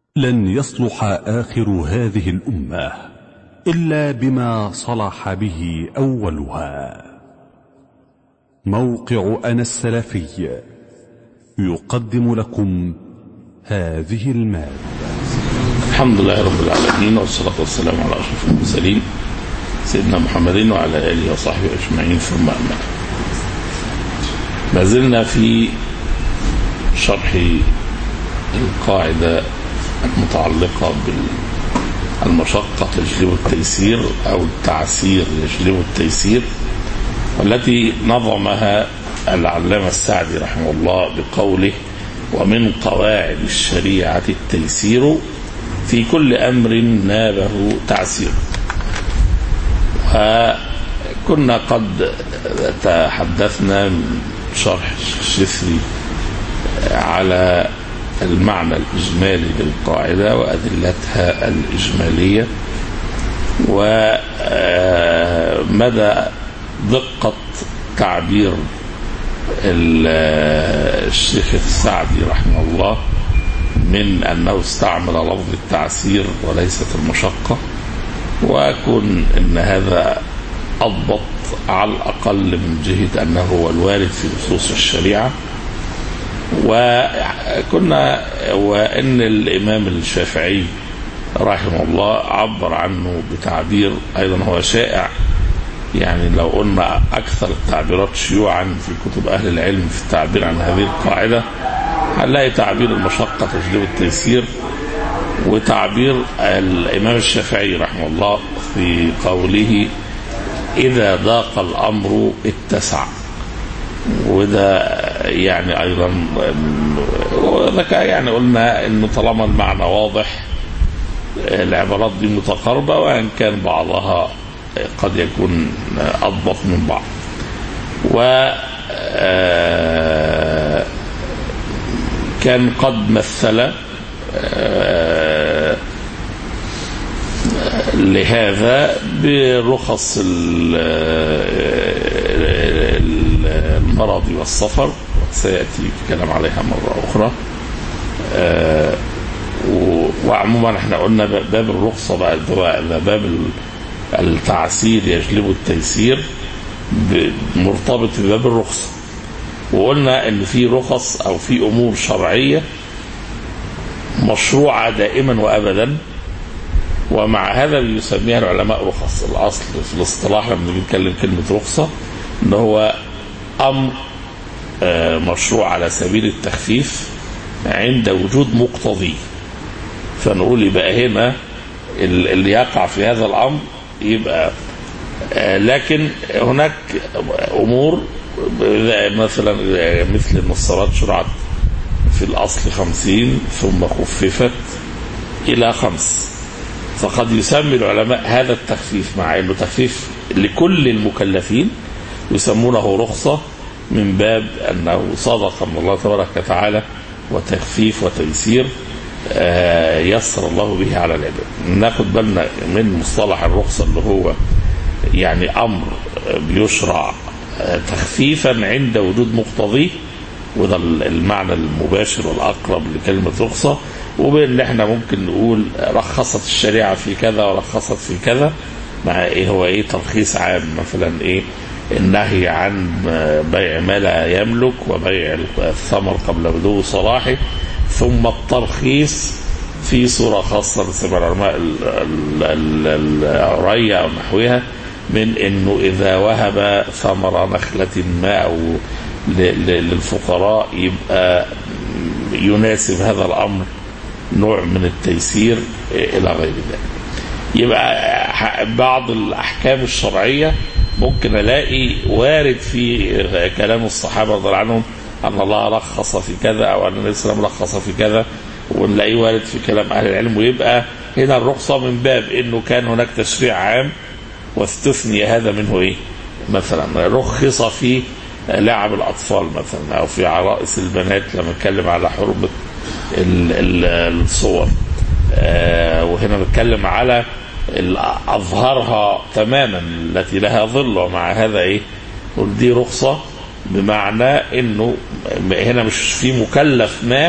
لن يصلح آخر هذه الأمة إلا بما صلح به أولها موقع أنا السلفي يقدم لكم هذه المادة الحمد لله رب العالمين والصلاة والسلام على أشرف المرسلين سيدنا محمد وعلى آله وصحبه أجمعين ثم أما ما زلنا في شرح القاعدة المتعلقة بالمشقة تجلب التيسير أو التعسير يجلب التيسير والتي نظمها العلامة السعدي رحمه الله بقوله ومن قواعد الشريعة التيسير في كل أمر نابه تعسير وكنا قد تحدثنا من شرح الشفري على المعنى الإجمالي للقاعدة وأدلتها الإجمالية ومدى دقة تعبير الشيخ السعدي رحمه الله من أنه استعمل لفظ التعسير وليست المشقة وأكون أن هذا أضبط على الأقل من جهة أنه هو الوارد في نصوص الشريعة وكنا وان الامام الشافعي رحمه الله عبر عنه بتعبير ايضا هو شائع يعني لو قلنا اكثر التعبيرات شيوعا في كتب اهل العلم في التعبير عن هذه القاعده هنلاقي تعبير المشقه تجلب التيسير وتعبير الامام الشافعي رحمه الله في قوله اذا ضاق الامر اتسع وده يعني ايضا وذكى يعني قلنا انه طالما المعنى واضح العبارات دي متقاربه وان كان بعضها قد يكون اضبط من بعض و كان قد مثل لهذا برخص المرض والسفر سيأتي الكلام عليها مرة أخرى آه وعموما احنا قلنا باب الرخصة بقى ده باب التعسير يجلب التيسير مرتبط بباب الرخصة وقلنا ان في رخص او في امور شرعية مشروعة دائما وابدا ومع هذا بيسميها العلماء رخص الاصل في الاصطلاح لما نتكلم كلمة رخصة ان هو امر مشروع على سبيل التخفيف عند وجود مقتضي فنقول يبقى هنا اللي يقع في هذا الامر يبقى لكن هناك امور مثلا مثل ان الصلاه شرعت في الاصل خمسين ثم خففت الى خمس فقد يسمي العلماء هذا التخفيف مع انه تخفيف لكل المكلفين يسمونه رخصة من باب أنه صدق من الله تبارك وتعالى وتخفيف وتيسير يسر الله به على العباد ناخد بالنا من مصطلح الرخصة اللي هو يعني أمر بيشرع تخفيفا عند وجود مقتضيه وده المعنى المباشر والأقرب لكلمة رخصة وبين اللي احنا ممكن نقول رخصت الشريعة في كذا ورخصت في كذا مع ايه هو ايه ترخيص عام مثلا ايه النهي عن بيع ما لا يملك وبيع الثمر قبل بدو صلاحه ثم الترخيص في صورة خاصة بسبب العلماء العرية أو نحوها من أنه إذا وهب ثمر نخلة ما أو للفقراء يبقى يناسب هذا الأمر نوع من التيسير إلى غير ذلك يبقى بعض الأحكام الشرعية ممكن الاقي وارد في كلام الصحابه رضي الله عنهم ان الله رخص في كذا او ان النبي صلى الله عليه وسلم رخص في كذا ونلاقيه وارد في كلام اهل العلم ويبقى هنا الرخصه من باب انه كان هناك تشريع عام واستثني هذا منه ايه؟ مثلا رخص في لعب الاطفال مثلا او في عرائس البنات لما نتكلم على حرمه الصور آه وهنا بنتكلم على اظهرها تماما التي لها ظل ومع هذا ايه قل دي رخصه بمعنى انه هنا مش في مكلف ما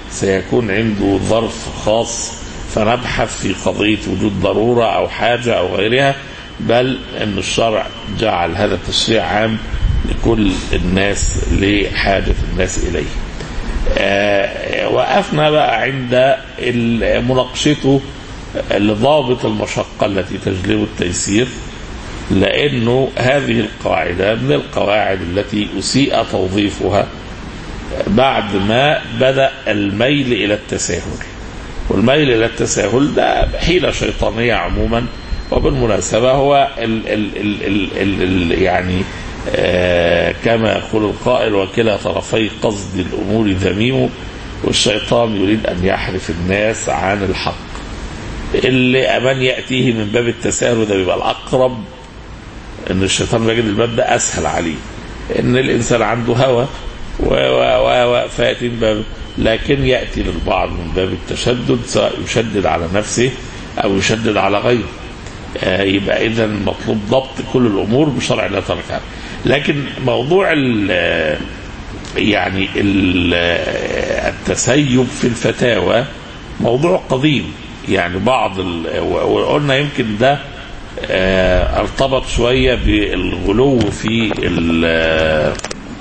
سيكون عنده ظرف خاص فنبحث في قضية وجود ضرورة أو حاجة أو غيرها بل أن الشرع جعل هذا التشريع عام لكل الناس لحاجة الناس إليه آه، وقفنا بقى عند ال- مناقشته لضابط المشقة التي تجلب التيسير لأنه هذه القاعدة من القواعد التي أسيء توظيفها بعد ما بدأ الميل إلى التساهل والميل إلى التساهل ده حيلة شيطانية عموما وبالمناسبة هو ال ال ال ال ال ال يعني آه كما يقول القائل وكلا طرفي قصد الأمور ذميم والشيطان يريد أن يحرف الناس عن الحق اللي من يأتيه من باب التساهل ده بيبقى الأقرب ان الشيطان بيجد الباب ده اسهل عليه ان الانسان عنده هوى و و و و فياتي من باب لكن ياتي للبعض من باب التشدد سواء يشدد على نفسه او يشدد على غيره آه يبقى اذا مطلوب ضبط كل الامور بشرع الله تركها لكن موضوع ال يعني ال التسيب في الفتاوى موضوع قديم يعني بعض ال- وقلنا يمكن ده آه، ارتبط شوية بالغلو في ال-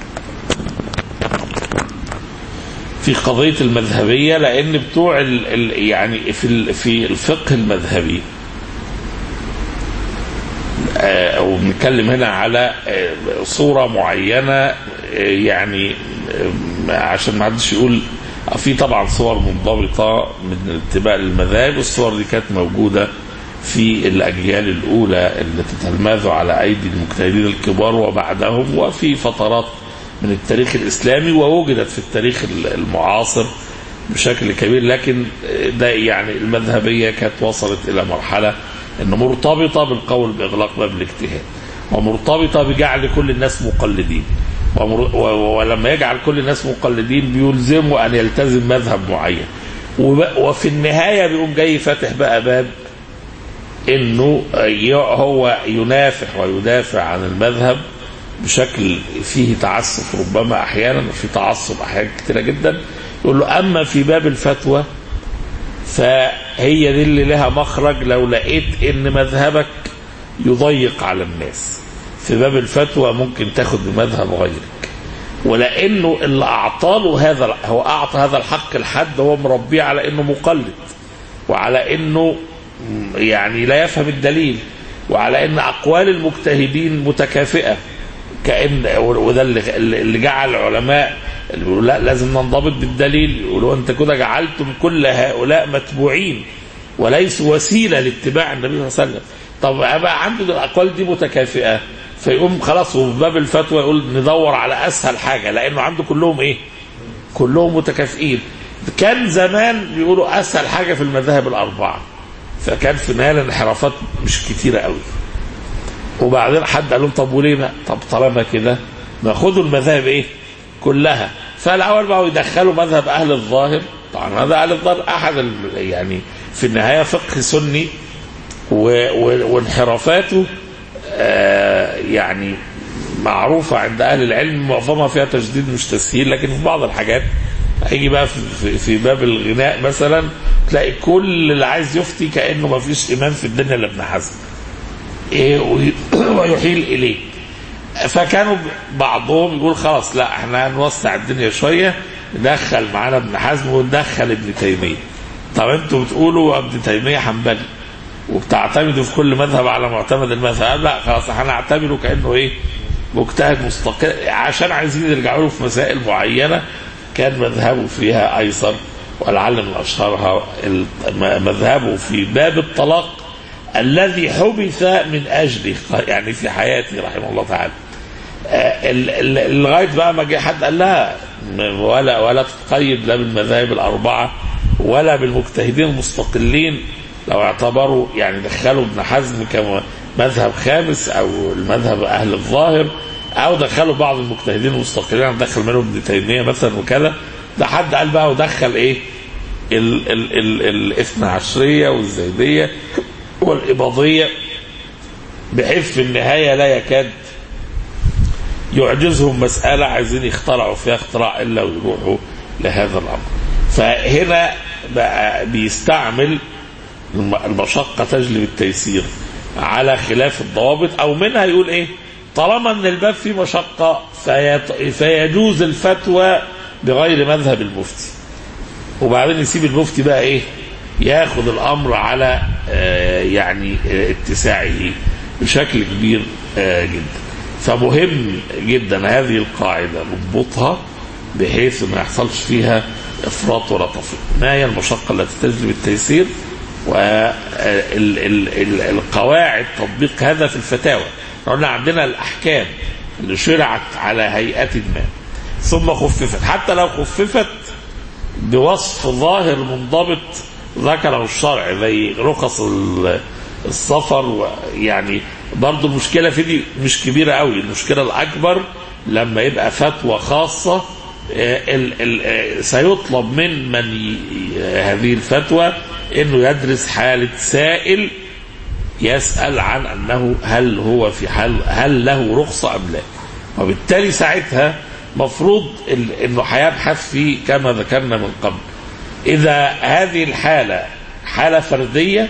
في قضية المذهبية لأن بتوع ال ال يعني في ال في الفقه المذهبي آه، أو بنتكلم هنا على آه، صورة معينة آه، يعني آه، عشان ما حدش يقول آه، في طبعا صور منضبطة من اتباع المذاهب والصور دي كانت موجودة في الأجيال الأولى التي تلمذوا على أيدي المجتهدين الكبار وبعدهم وفي فترات من التاريخ الإسلامي ووجدت في التاريخ المعاصر بشكل كبير لكن ده يعني المذهبية كانت وصلت إلى مرحلة أنه مرتبطة بالقول بإغلاق باب الاجتهاد ومرتبطة بجعل كل الناس مقلدين ومر- و- ولما يجعل كل الناس مقلدين بيلزموا أن يلتزم مذهب معين وب- وفي النهاية بيقوم جاي فاتح بقى باب انه ي- هو ينافح ويدافع عن المذهب بشكل فيه تعسف ربما احيانا وفي تعصب احيانا كثيره جدا يقول له اما في باب الفتوى فهي دي اللي لها مخرج لو لقيت ان مذهبك يضيق على الناس في باب الفتوى ممكن تاخد بمذهب غيرك ولانه اللي اعطاله هذا هو اعطى هذا الحق لحد هو مربيه على انه مقلد وعلى انه يعني لا يفهم الدليل وعلى ان اقوال المجتهدين متكافئه كان وده اللي اللي جعل العلماء اللي بيقولوا لا لازم ننضبط بالدليل يقولوا انت كده جعلتم كل هؤلاء متبوعين وليسوا وسيله لاتباع النبي صلى الله عليه وسلم طب بقى عنده الاقوال دي متكافئه فيقوم خلاص وفي باب الفتوى يقول ندور على اسهل حاجه لانه عنده كلهم ايه؟ كلهم متكافئين كان زمان بيقولوا اسهل حاجه في المذاهب الاربعه فكان في النهايه الانحرافات مش كتيره قوي وبعدين حد قال لهم طب وليه بقى؟ طب طالما كده ناخدوا المذاهب ايه؟ كلها فالاول بقوا يدخلوا مذهب اهل الظاهر طبعا هذا اهل الظاهر احد ال- يعني في النهايه فقه سني و- و- وانحرافاته آه، يعني معروفة عند أهل العلم معظمها فيها تجديد مش تسهيل لكن في بعض الحاجات هيجي بقى في, في, في باب الغناء مثلا تلاقي كل اللي عايز يفتي كأنه ما فيش إمام في الدنيا إلا ابن حزم إيه وي- ويحيل إليه فكانوا بعضهم يقول خلاص لا احنا هنوسع الدنيا شوية ندخل معانا ابن حزم وندخل ابن تيمية طب انتوا بتقولوا ابن تيمية حنبلي وبتعتمدوا في كل مذهب على معتمد المذهب لا خلاص هنعتبره كانه ايه مجتهد مستقل عشان عايزين يرجعوا له في مسائل معينه كان مذهبه فيها ايسر ولعل من اشهرها ال- م- مذهبه في باب الطلاق الذي حبث من اجله يعني في حياته رحمه الله تعالى آه، ال- ال- لغايه بقى ما جه حد قال لها م- ولا ولا تتقيد لا بالمذاهب الاربعه ولا بالمجتهدين المستقلين لو اعتبروا يعني دخلوا ابن حزم كمذهب خامس او المذهب اهل الظاهر او دخلوا بعض المجتهدين المستقلين دخل منهم ابن تيميه مثلا وكذا ده حد قال بقى ودخل ايه ال ال ال الاثنى عشريه والزيديه والاباضيه بحيث في النهايه لا يكاد يعجزهم مسألة عايزين يخترعوا فيها اختراع إلا ويروحوا لهذا الأمر فهنا بقى بيستعمل الم- المشقة تجلب التيسير على خلاف الضوابط أو منها يقول إيه طالما أن الباب فيه مشقة فيت- فيجوز الفتوى بغير مذهب المفتي وبعدين يسيب المفتي بقى إيه ياخد الأمر على آه، يعني آه، اتساعه بشكل كبير آه، جدا فمهم جدا هذه القاعدة نضبطها بحيث ما يحصلش فيها افراط ولا تفريط ما هي المشقه التي تجلب التيسير والقواعد تطبيق هذا في الفتاوى قلنا عندنا الاحكام اللي شرعت على هيئه ما ثم خففت حتى لو خففت بوصف ظاهر منضبط ذكره الشرع زي رخص ال- السفر يعني برضو المشكلة في دي مش كبيرة قوي المشكلة الأكبر لما يبقى فتوى خاصة آه، ال- ال- آه، سيطلب من من ي- هذه الفتوى انه يدرس حالة سائل يسأل عن انه هل هو في حال هل له رخصة ام لا وبالتالي ساعتها مفروض ال- انه هيبحث في كما ذكرنا من قبل اذا هذه الحالة حالة فردية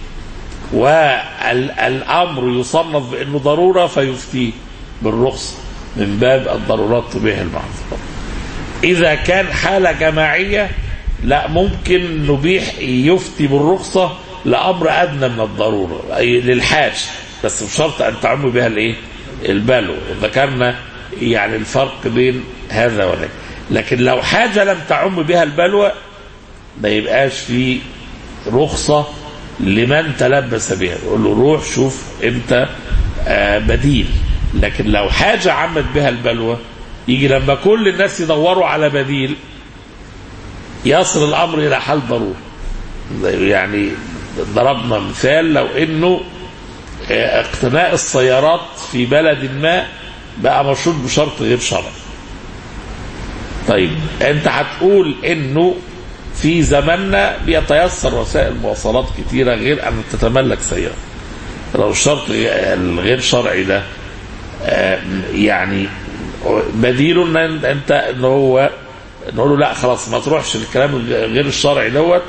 والامر يصنف بانه ضروره فيفتيه بالرخصه من باب الضرورات تبيح المحظورات. اذا كان حاله جماعيه لا ممكن نبيح يفتي بالرخصه لامر ادنى من الضروره اي للحاج بس بشرط ان تعم بها الايه؟ البلو ذكرنا يعني الفرق بين هذا وذاك لكن لو حاجه لم تعم بها البلوى ما يبقاش في رخصة لمن تلبس بها يقول له روح شوف انت آه، بديل لكن لو حاجة عمت بها البلوى يجي لما كل الناس يدوروا على بديل يصل الأمر إلى حال ضروري يعني ضربنا مثال لو انه آه، اقتناء السيارات في بلد ما بقى مشروط بشرط غير شرعي طيب انت هتقول انه في زماننا بيتيسر وسائل مواصلات كتيره غير ان تتملك سياره لو الشرط الغير شرعي ده آه، يعني بديله ان انت ان هو نقول له لا خلاص ما تروحش الكلام غير الشرعي دوت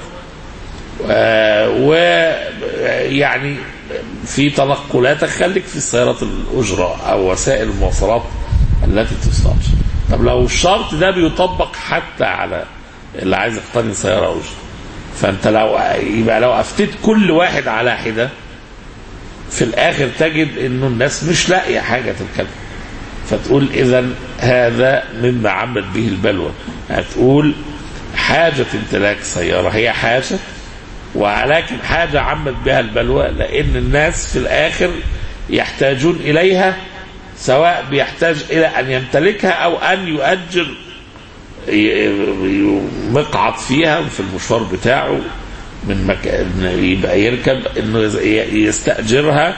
ويعني في تنقلاتك خليك في السيارات الأجرة أو وسائل المواصلات التي تستأجر طب لو الشرط ده بيطبق حتى على اللي عايز يقتني سيارة أجرة فأنت لو يبقى لو أفتيت كل واحد على حدة في الآخر تجد إنه الناس مش لاقية حاجة تركبها فتقول إذا هذا مما عمت به البلوى هتقول حاجة امتلاك سيارة هي حاجة ولكن حاجة عمت بها البلوى لأن الناس في الآخر يحتاجون إليها سواء بيحتاج إلى أن يمتلكها أو أن يؤجر مقعد فيها في المشوار بتاعه من مكان يبقى يركب انه يستاجرها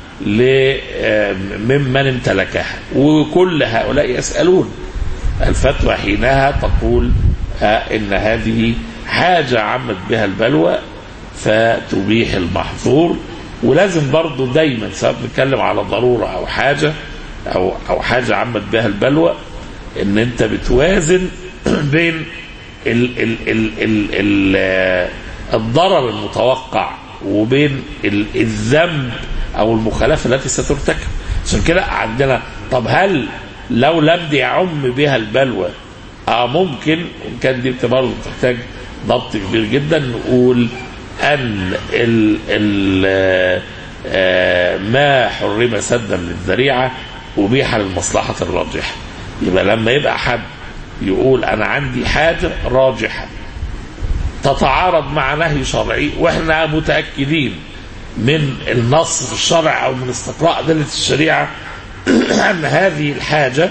ممن امتلكها وكل هؤلاء يسالون الفتوى حينها تقول ان هذه حاجه عمت بها البلوى فتبيح المحظور ولازم برضو دايما سواء بنتكلم على ضروره او حاجه او او حاجه عمت بها البلوى ان انت بتوازن بين ال ال ال ال ال الضرر المتوقع وبين الذنب او المخالفه التي سترتكب عشان كده عندنا طب هل لو لم يعم بها البلوى اه ممكن وان كان دي برضه تحتاج ضبط كبير جدا نقول ان ال ال آه ما حرم سدا للذريعه ابيح للمصلحه الراجحه يبقى لما يبقى حد يقول انا عندي حاجه راجحه تتعارض مع نهي شرعي واحنا متاكدين من النص في الشرع او من استقراء ادله الشريعه ان هذه الحاجه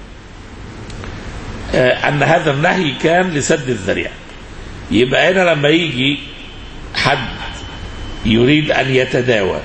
ان هذا النهي كان لسد الذريعه يبقى هنا لما يجي حد يريد ان يتداوى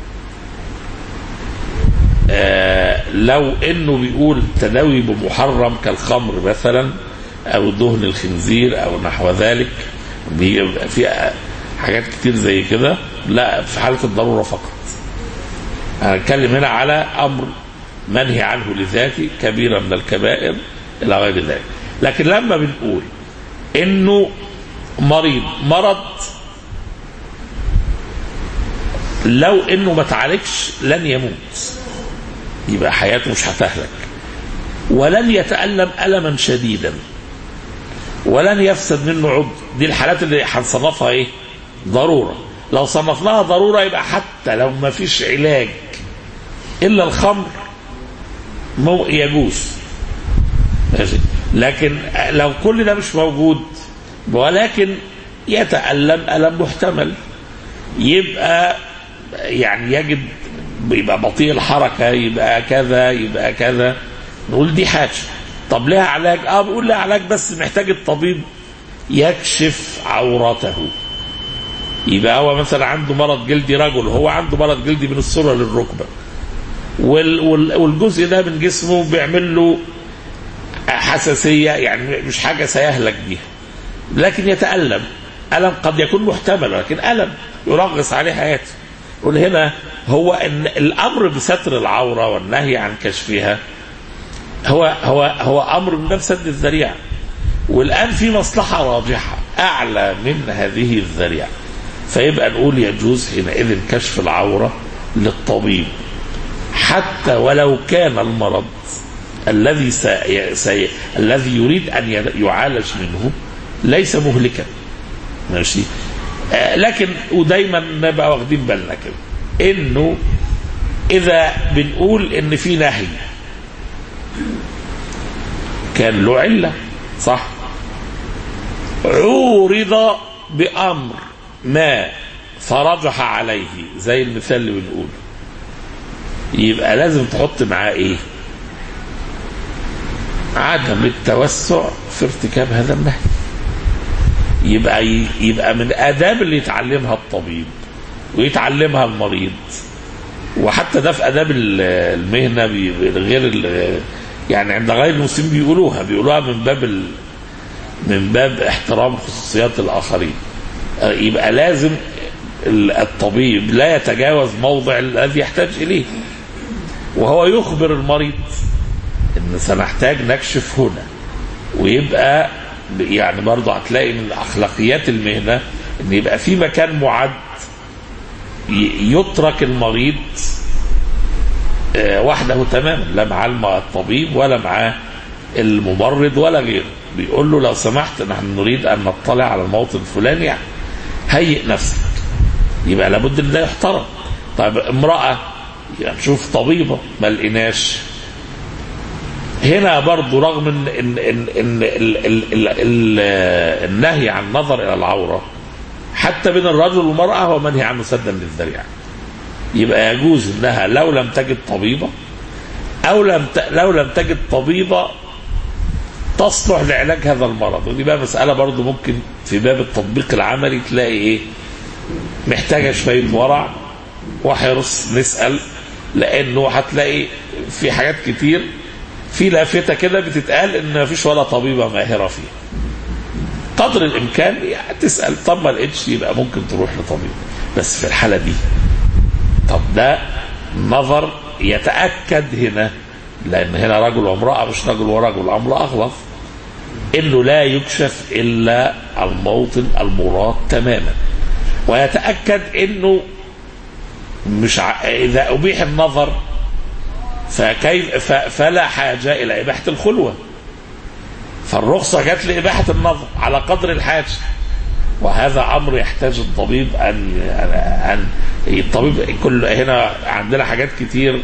لو انه بيقول تداوي بمحرم كالخمر مثلا او دهن الخنزير او نحو ذلك بيبقى في حاجات كتير زي كده لا في حاله الضروره فقط انا اتكلم هنا على امر منهي عنه لذاته كبيره من الكبائر الى غير ذلك لكن لما بنقول انه مريض مرض لو انه ما تعالجش لن يموت يبقى حياته مش هتهلك ولن يتألم ألما شديدا ولن يفسد منه عضو دي الحالات اللي هنصنفها ايه ضرورة لو صنفناها ضرورة يبقى حتى لو ما فيش علاج إلا الخمر مو يجوز ماشي لكن لو كل ده مش موجود ولكن يتألم ألم محتمل يبقى يعني يجد يبقى بطيء الحركة يبقى كذا يبقى كذا نقول دي حاجة طب لها علاج اه بقول لها علاج بس محتاج الطبيب يكشف عورته يبقى هو مثلا عنده مرض جلدي رجل هو عنده مرض جلدي من السرة للركبة وال وال والجزء ده من جسمه بيعمل له حساسية يعني مش حاجة سيهلك بيها لكن يتألم ألم قد يكون محتمل لكن ألم يرغص عليه حياته يقول هنا هو ان الامر بستر العوره والنهي عن كشفها هو هو هو امر من باب سد الذريعه والان في مصلحه راجحه اعلى من هذه الذريعه فيبقى نقول يجوز حينئذ كشف العوره للطبيب حتى ولو كان المرض الذي سي... سي... الذي يريد ان يعالج منه ليس مهلكا ماشي آه لكن ودايما نبقى واخدين بالنا كده انه اذا بنقول ان في نهي كان له عله صح عورض بامر ما فرجح عليه زي المثال اللي بنقوله يبقى لازم تحط معاه ايه عدم التوسع في ارتكاب هذا النهي يبقى يبقى من آداب اللي يتعلمها الطبيب ويتعلمها المريض وحتى ده في آداب المهنة غير يعني عند غير المسلمين بيقولوها بيقولوها من باب من باب احترام خصوصيات الآخرين يبقى لازم الطبيب لا يتجاوز موضع الذي يحتاج إليه وهو يخبر المريض ان سنحتاج نكشف هنا ويبقى يعني برضه هتلاقي من اخلاقيات المهنه ان يبقى في مكان معد يترك المريض وحده تماما لا معاه الطبيب ولا معاه الممرض ولا غيره بيقول له لو سمحت نحن نريد ان نطلع على الموطن الفلاني هيئ نفسك يبقى لابد ان ده يحترم طيب امراه يعني نشوف طبيبه ما لقيناش هنا برضو رغم ان ان ان, إن ال ال ال ال النهي عن النظر الى العوره حتى بين الرجل والمراه هو منهي عنه سدا للذريعه يبقى يجوز انها لو لم تجد طبيبه او لم لو لم تجد طبيبه تصلح لعلاج هذا المرض ودي بقى مساله برضو ممكن في باب التطبيق العملي تلاقي ايه محتاجه شويه ورع وحرص نسال لانه هتلاقي في حاجات كتير في لافته كده بتتقال ان مفيش ولا طبيبه ماهره فيها قدر الامكان يعني تسال طب ما لقيتش يبقى ممكن تروح لطبيب بس في الحاله دي طب ده نظر يتاكد هنا لان هنا رجل وامراه مش رجل ورجل امر اغلظ انه لا يكشف الا الموطن المراد تماما ويتاكد انه مش ع... اذا ابيح النظر فكيف فلا حاجة إلى إباحة الخلوة فالرخصة جت لإباحة النظر على قدر الحاجة وهذا أمر يحتاج الطبيب أن أن الطبيب كل هنا عندنا حاجات كتير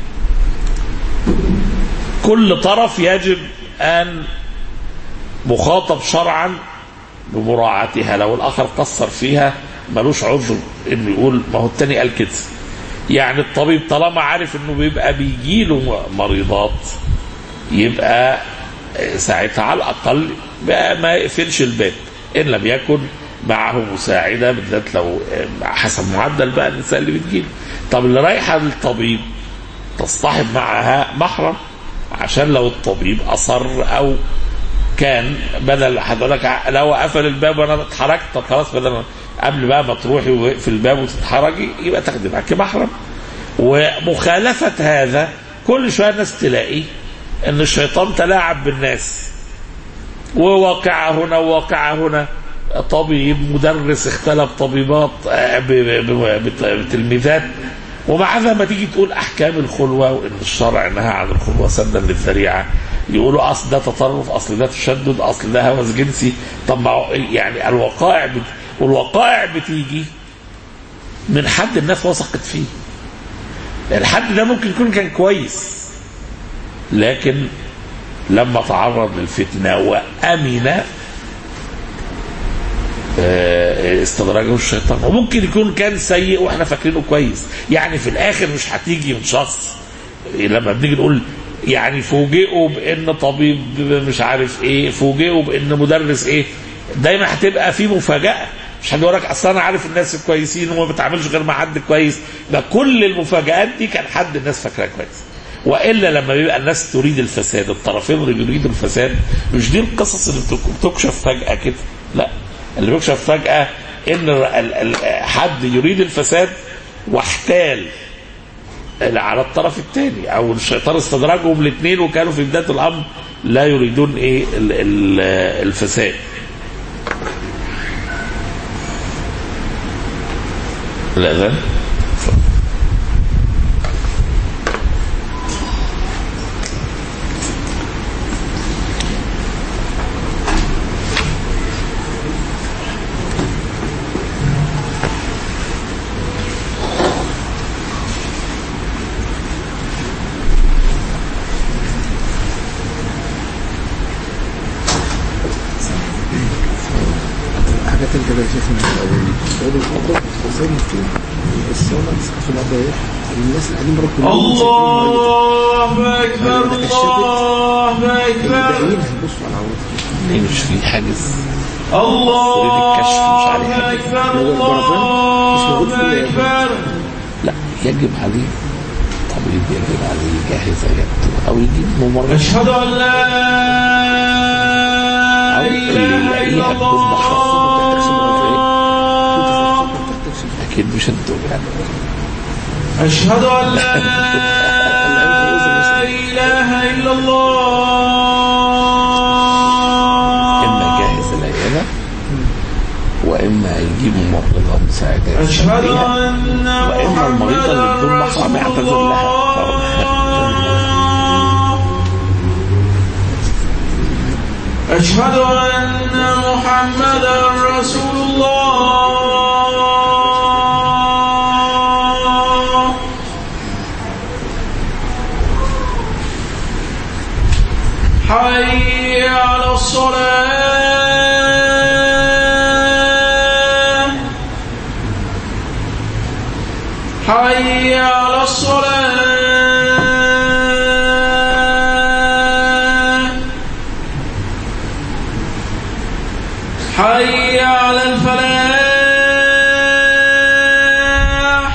كل طرف يجب أن مخاطب شرعا بمراعاتها لو الآخر قصر فيها ملوش عذر إنه يقول ما هو التاني قال كده يعني الطبيب طالما عارف انه بيبقى بيجي له مريضات يبقى ساعتها على الاقل ما يقفلش الباب ان لم يكن معه مساعده بالذات لو حسب معدل بقى النساء اللي بتجيله طب اللي رايحه للطبيب تصطحب معها محرم عشان لو الطبيب اصر او كان بدل حضرتك لو قفل الباب وانا اتحركت طب خلاص بدل قبل بقى ما تروحي وفي الباب وتتحرجي يبقى تاخدي معاكي محرم ومخالفة هذا كل شوية الناس تلاقي ان الشيطان تلاعب بالناس وواقع هنا وواقع هنا طبيب مدرس اختلف طبيبات آه، ب- ب- ب- بت- بتلميذات ومع ذا ما تيجي تقول احكام الخلوه وان الشرع نهى عن الخلوه سدا للذريعه يقولوا اصل ده تطرف اصل ده تشدد اصل ده هوس جنسي طب ما هو يعني الوقائع بت... والوقائع بتيجي من حد الناس وثقت فيه الحد ده ممكن يكون كان كويس لكن لما تعرض للفتنه وامن آه، استدراجه الشيطان وممكن يكون كان سيء واحنا فاكرينه كويس يعني في الاخر مش هتيجي من شخص لما بنيجي نقول يعني فوجئوا بان طبيب مش عارف ايه فوجئوا بان مدرس ايه دايما هتبقى في مفاجاه مش هيقول لك اصل انا عارف الناس الكويسين وما بتعاملش غير مع حد كويس ده كل المفاجات دي كان حد الناس فاكراها كويس والا لما بيبقى الناس تريد الفساد الطرفين اللي بيريدوا الفساد مش دي القصص اللي بتك- بتكشف فجاه كده لا اللي بيكشف فجاه ان ال- ال- ال- حد يريد الفساد واحتال على الطرف الثاني او الشيطان استدرجهم الاثنين وكانوا في بدايه الامر لا يريدون ايه ال- ال- الفساد الاذان حاجات انت بقى شايفها من الاول سعود الخطب وسيد مفتوح الصلاة في الأضايح الناس اللي قاعدين بره كلهم الله أكبر الله أكبر الباقيين هيبصوا على عورتهم إيه مش في حاجز الله الكشف مش عليه حاجة. أكبر هو البرفان مش موجود في الله ال- أكبر لا يجب عليه طبيب يجب عليه يجهز عيادته او يجيب ممرض أشهد أن لا إله إلا الله اكيد مش انتوا يعني أشهد أن لا إله إلا الله اما جاهز العياده واما يجيب ممرضه مساعده أشهد يساعدها. أن واما المريضه اللي بدون محمدا محرم رسول يعتذر لها أشهد أن محمدا رسول الله حي على الصلاة حي على الصلاة حي على الفلاح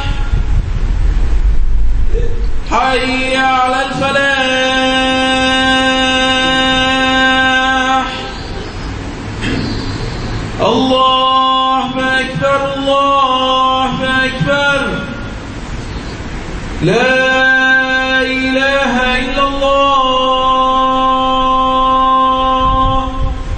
حي على الفلاح الله أكبر الله أكبر لا إله إلا الله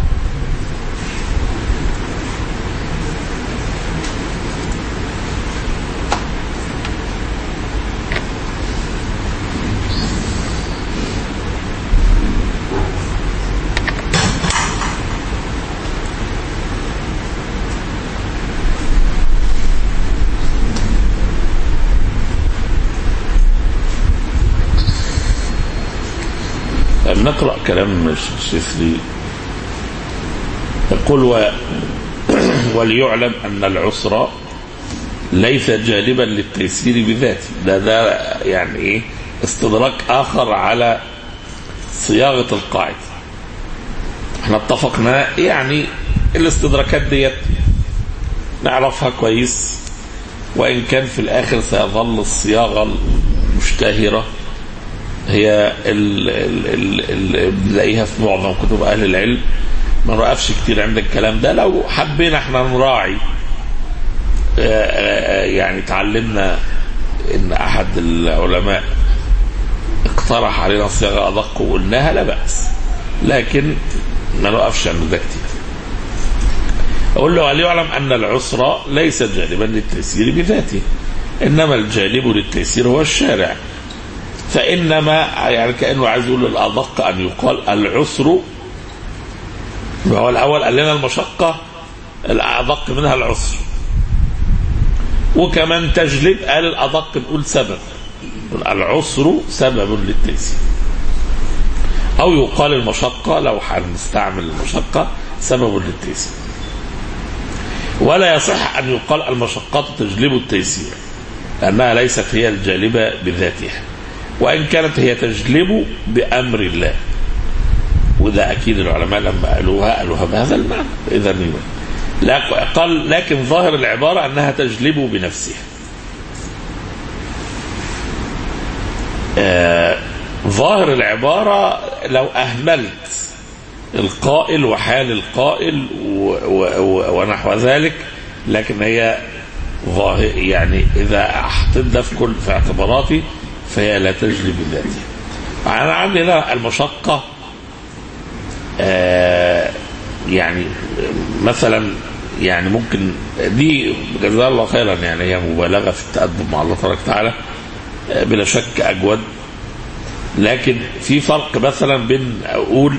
طيب نقرا كلام الشيخلي يقول و... وليعلم ان العسر ليس جالبا للتيسير بذاته ده ده يعني ايه استدراك اخر على صياغه القاعده احنا اتفقنا يعني الاستدراكات ديت نعرفها كويس وان كان في الاخر سيظل الصياغه المشتهره هي ال- ال- ال- اللي بنلاقيها في معظم كتب اهل العلم ما نوقفش كتير عند الكلام ده لو حبينا احنا نراعي آه، آه، يعني تعلمنا ان احد العلماء اقترح علينا صياغه ادق وقلناها لا باس لكن ما نوقفش عند ده كتير أقول له وليعلم أن العسر ليس جالبا للتيسير بذاته إنما الجالب للتيسير هو الشارع فإنما يعني كأنه عايز يقول الأدق أن يقال العسر وهو الأول قال لنا المشقة الأدق منها العسر وكمان تجلب قال الأدق نقول سبب العسر سبب للتيسير أو يقال المشقة لو هنستعمل المشقة سبب للتيسير ولا يصح أن يقال المشقة تجلب التيسير لأنها ليست هي الجالبة بذاتها وإن كانت هي تجلب بأمر الله وده أكيد العلماء لما قالوها قالوها بهذا المعنى إذا لا قال لكن ظاهر العبارة أنها تجلب بنفسها آه ظاهر العبارة لو أهملت القائل وحال القائل و و ونحو ذلك لكن هي ظاهر يعني إذا حطيت ده في كل في اعتباراتي فهي لا تجلب بذاتها أنا عندي هنا المشقة آه يعني مثلا يعني ممكن دي جزاه الله خيرا يعني هي مبالغه في التأدب مع الله تبارك وتعالى آه بلا شك اجود لكن في فرق مثلا بين اقول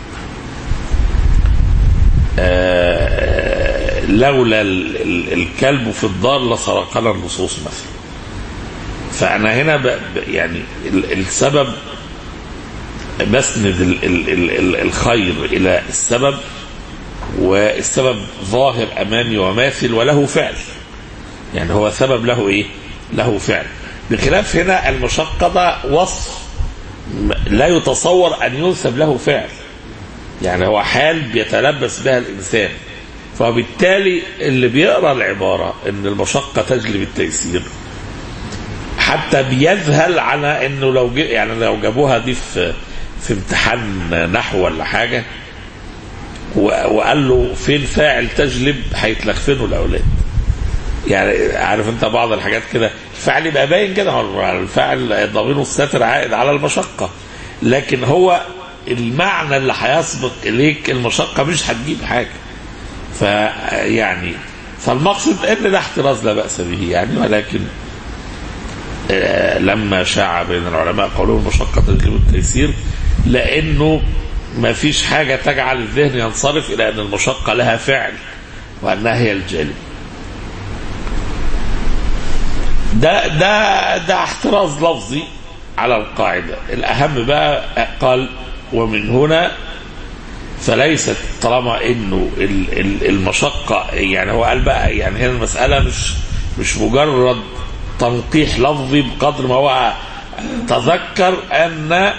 آه لولا الكلب في الدار لسرقنا اللصوص مثلا فانا هنا ب يعني السبب بسند ال ال ال الخير الى السبب والسبب ظاهر امامي وماثل وله فعل يعني هو سبب له ايه له فعل بخلاف هنا المشقة ده وصف لا يتصور ان ينسب له فعل يعني هو حال بيتلبس بها الانسان فبالتالي اللي بيقرا العباره ان المشقه تجلب التيسير حتى بيذهل على انه لو يعني لو جابوها دي في في امتحان نحو ولا حاجه وقال له فين فاعل تجلب هيتلخفنوا الاولاد يعني عارف انت بعض الحاجات كده الفاعل يبقى باين كده الفاعل ضميره الساتر عائد على المشقه لكن هو المعنى اللي هيسبق اليك المشقه مش هتجيب حاجه فيعني فالمقصد ان ده احتراز لا باس به يعني ولكن لما شاع بين العلماء قولوا المشقه تجلب التيسير لانه ما فيش حاجه تجعل الذهن ينصرف الى ان المشقه لها فعل وانها هي الجالب ده ده ده احتراز لفظي على القاعده الاهم بقى قال ومن هنا فليست طالما انه المشقه يعني هو قال بقى يعني هنا المساله مش مش مجرد تنقيح لفظي بقدر ما هو تذكر ان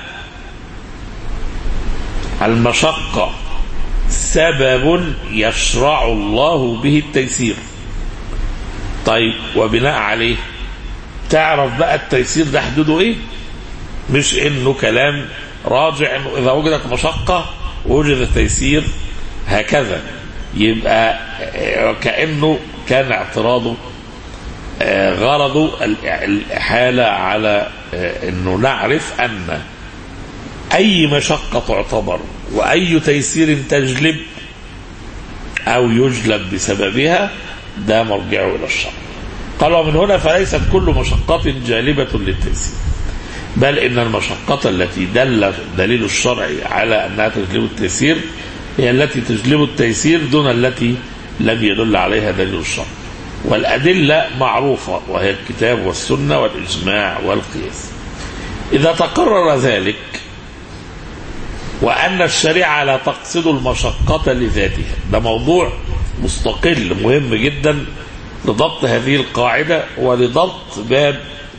المشقه سبب يشرع الله به التيسير طيب وبناء عليه تعرف بقى التيسير ده حدوده ايه مش انه كلام راجع انه اذا وجدت مشقه وجد التيسير هكذا يبقى كانه كان اعتراضه غرضه الاحاله على انه نعرف ان اي مشقه تعتبر واي تيسير تجلب او يجلب بسببها ده مرجعه الى الشرع قال ومن هنا فليست كل مشقة جالبة للتيسير بل إن المشقة التي دل دليل الشرع على أنها تجلب التيسير هي التي تجلب التيسير دون التي لم يدل عليها دليل الشرع والأدلة معروفة وهي الكتاب والسنة والإجماع والقياس إذا تقرر ذلك وأن الشريعة لا تقصد المشقة لذاتها ده موضوع مستقل مهم جدا لضبط هذه القاعدة ولضبط باب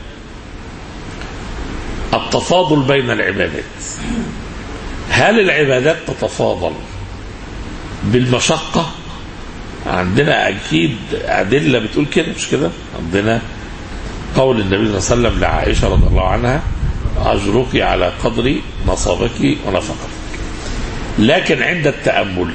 التفاضل بين العبادات هل العبادات تتفاضل بالمشقة عندنا أكيد أدلة بتقول كده مش كده عندنا قول النبي صلى الله عليه وسلم لعائشة رضي الله عنها أجرك على قدر نصبك ونفقتك لكن عند التأمل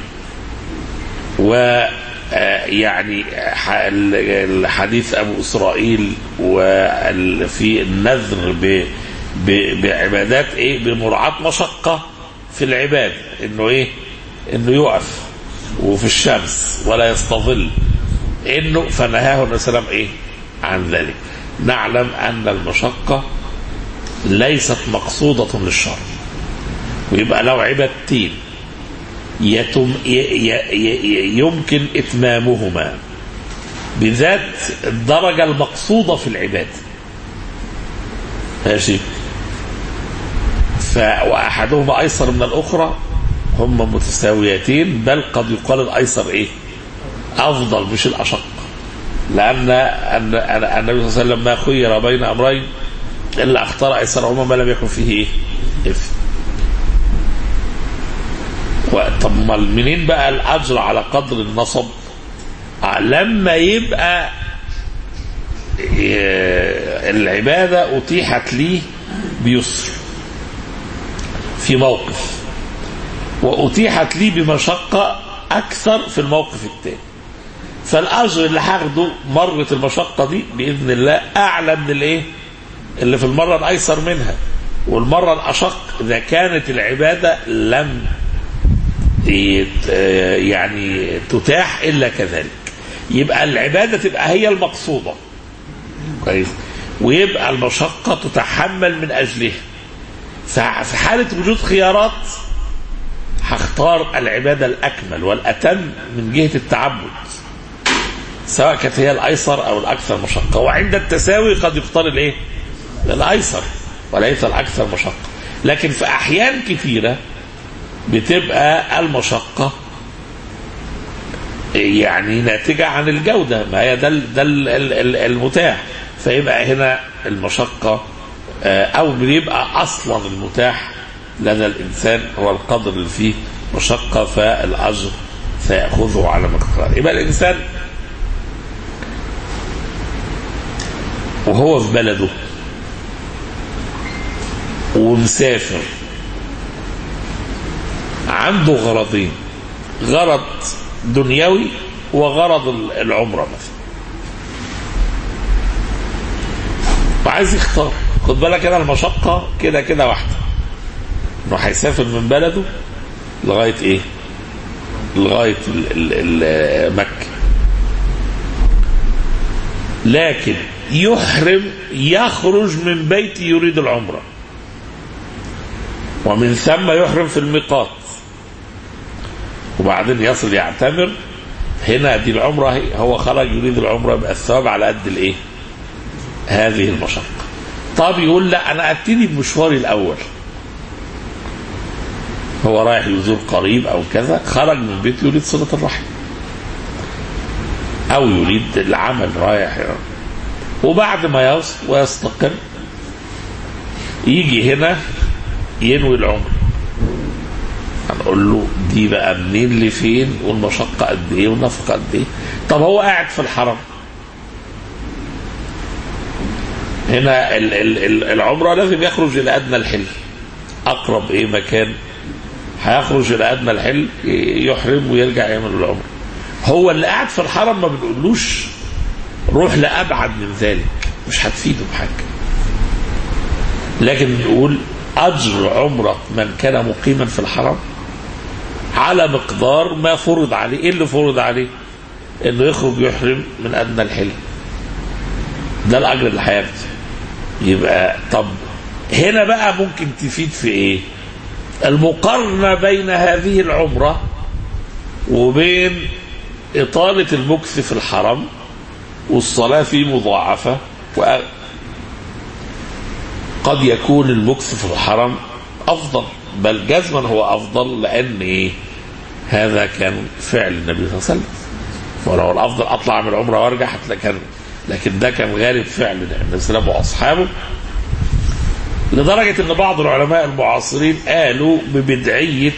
و يعني حديث ابو اسرائيل وفي النذر بعبادات ايه بمراعاه مشقه في العباد انه ايه انه يقف وفي الشمس ولا يستظل انه فنهاه النبي صلى الله عليه وسلم ايه عن ذلك نعلم ان المشقه ليست مقصوده للشرع ويبقى لو عبادتين يتم ي ي ي يمكن اتمامهما بذات الدرجه المقصوده في العباده ماشي ف واحدهما ايسر من الاخرى هما متساويتين بل قد يقال الايسر ايه افضل مش الاشق لان ان أن- النبي صلى الله عليه وسلم ما خير بين امرين الا اختار ايسرهما ما لم يكن فيه ايه اثم و- طب امال منين بقى الاجر على قدر النصب آه، لما يبقى آه، العباده اتيحت ليه بيسر في موقف واتيحت لي بمشقه اكثر في الموقف الثاني فالاجر اللي هاخده مره المشقه دي باذن الله اعلى من الايه اللي في المره الايسر منها والمره الاشق اذا كانت العباده لم يت- يعني تتاح الا كذلك يبقى العباده تبقى هي المقصوده كويس ويبقى المشقه تتحمل من اجلها ففي حاله وجود خيارات هختار العباده الاكمل والاتم من جهه التعبد سواء كانت هي الايسر او الاكثر مشقه وعند التساوي قد يختار الايه؟ الايسر وليس الاكثر مشقه لكن في احيان كثيره بتبقى المشقه يعني ناتجه عن الجوده ما هي ده ال- ده ال- ال- ال- المتاح فيبقى هنا المشقه آه، او بيبقى اصلا المتاح لدى الانسان هو القدر اللي فيه مشقه فالاجر سياخذه على مقدار يبقى الانسان وهو في بلده ومسافر عنده غرضين غرض دنيوي وغرض العمره مثلا وعايز يختار خد بالك كده المشقه كده كده واحده انه هيسافر من بلده لغايه ايه؟ لغايه ال ال ال مكه لكن يحرم يخرج من بيته يريد العمره ومن ثم يحرم في الميقات وبعدين يصل يعتمر هنا دي العمره هي- هو خرج يريد العمره يبقى الثواب على قد الايه؟ هذه المشقه. طب يقول لا انا ابتدي بمشواري الاول. هو رايح يزور قريب او كذا خرج من بيته يريد صله الرحم. او يريد العمل رايح يعني. وبعد ما يصل ويستقر يجي هنا ينوي العمر هنقول له دي بقى منين لفين والمشقة قد ايه والنفقة قد ايه طب هو قاعد في الحرم هنا ال- ال- ال- العمرة لازم يخرج إلى أدنى الحل أقرب إيه مكان هيخرج إلى أدنى الحل ي- يحرم ويرجع يعمل العمرة هو اللي قاعد في الحرم ما بنقولوش روح لأبعد من ذلك مش هتفيده بحاجة لكن نقول أجر عمرة من كان مقيما في الحرم على مقدار ما فرض عليه ايه اللي فرض عليه انه يخرج يحرم من ادنى الحلم ده الاجر اللي هياخده يبقى طب هنا بقى ممكن تفيد في ايه المقارنة بين هذه العمرة وبين إطالة المكث في الحرم والصلاة فيه مضاعفة وقد يكون المكث في الحرم أفضل بل جزما هو أفضل لأن إيه هذا كان فعل النبي صلى الله عليه وسلم ولو الأفضل أطلع من العمرة وأرجع هتلاقي كان لكن ده كان غالب فعل النبي صلى الله عليه وسلم وأصحابه لدرجة أن بعض العلماء المعاصرين قالوا ببدعية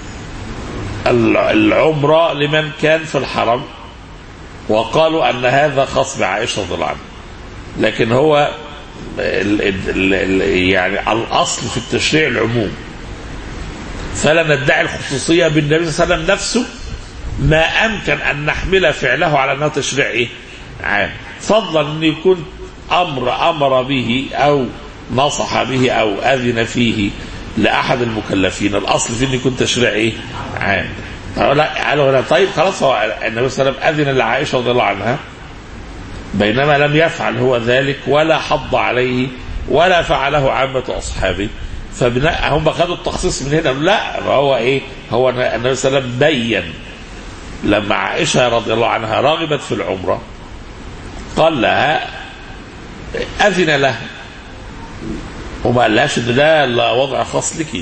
العمرة لمن كان في الحرم وقالوا أن هذا خاص بعائشة رضي الله عنها لكن هو ال ال ال يعني الأصل في التشريع العموم فلا ندعي الخصوصية بالنبي صلى الله عليه وسلم نفسه ما أمكن أن نحمل فعله على أنه تشريع إيه؟ عام فضلا أن يكون أمر أمر به أو نصح به أو أذن فيه لأحد المكلفين الأصل فيه أن يكون تشريع إيه؟ عام قالوا لا قالوا لا طيب خلاص هو النبي صلى الله عليه وسلم اذن لعائشه رضي الله عنها بينما لم يفعل هو ذلك ولا حض عليه ولا فعله عامه اصحابه فبناء هم خدوا التخصيص من هنا لا هو ايه هو النبي صلى الله عليه وسلم بين لما عائشه رضي الله عنها رغبت في العمره قال لها اذن لها وما قالهاش ان ده وضع خاص لك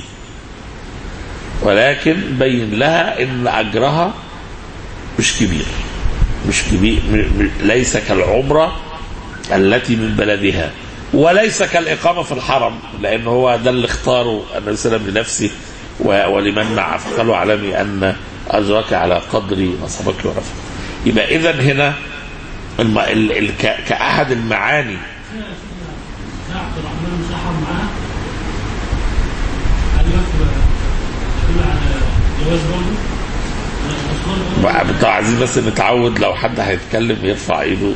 ولكن بين لها ان اجرها مش كبير مش كبير م- م- ليس كالعمره التي من بلدها وليس كالاقامه في الحرم لان هو ده اللي اختاره النبي صلى الله عليه وسلم لنفسه و- ولمن معه فقالوا اعلمي ان اجرك على قدر نصبك ورفعك يبقى اذا هنا الم... ال... ال... ك... كاحد المعاني عبد الرحمن سحر معاه هل يكتب يدل على جواز برضه؟ بتاع عايزين بس نتعود لو حد هيتكلم يرفع ايده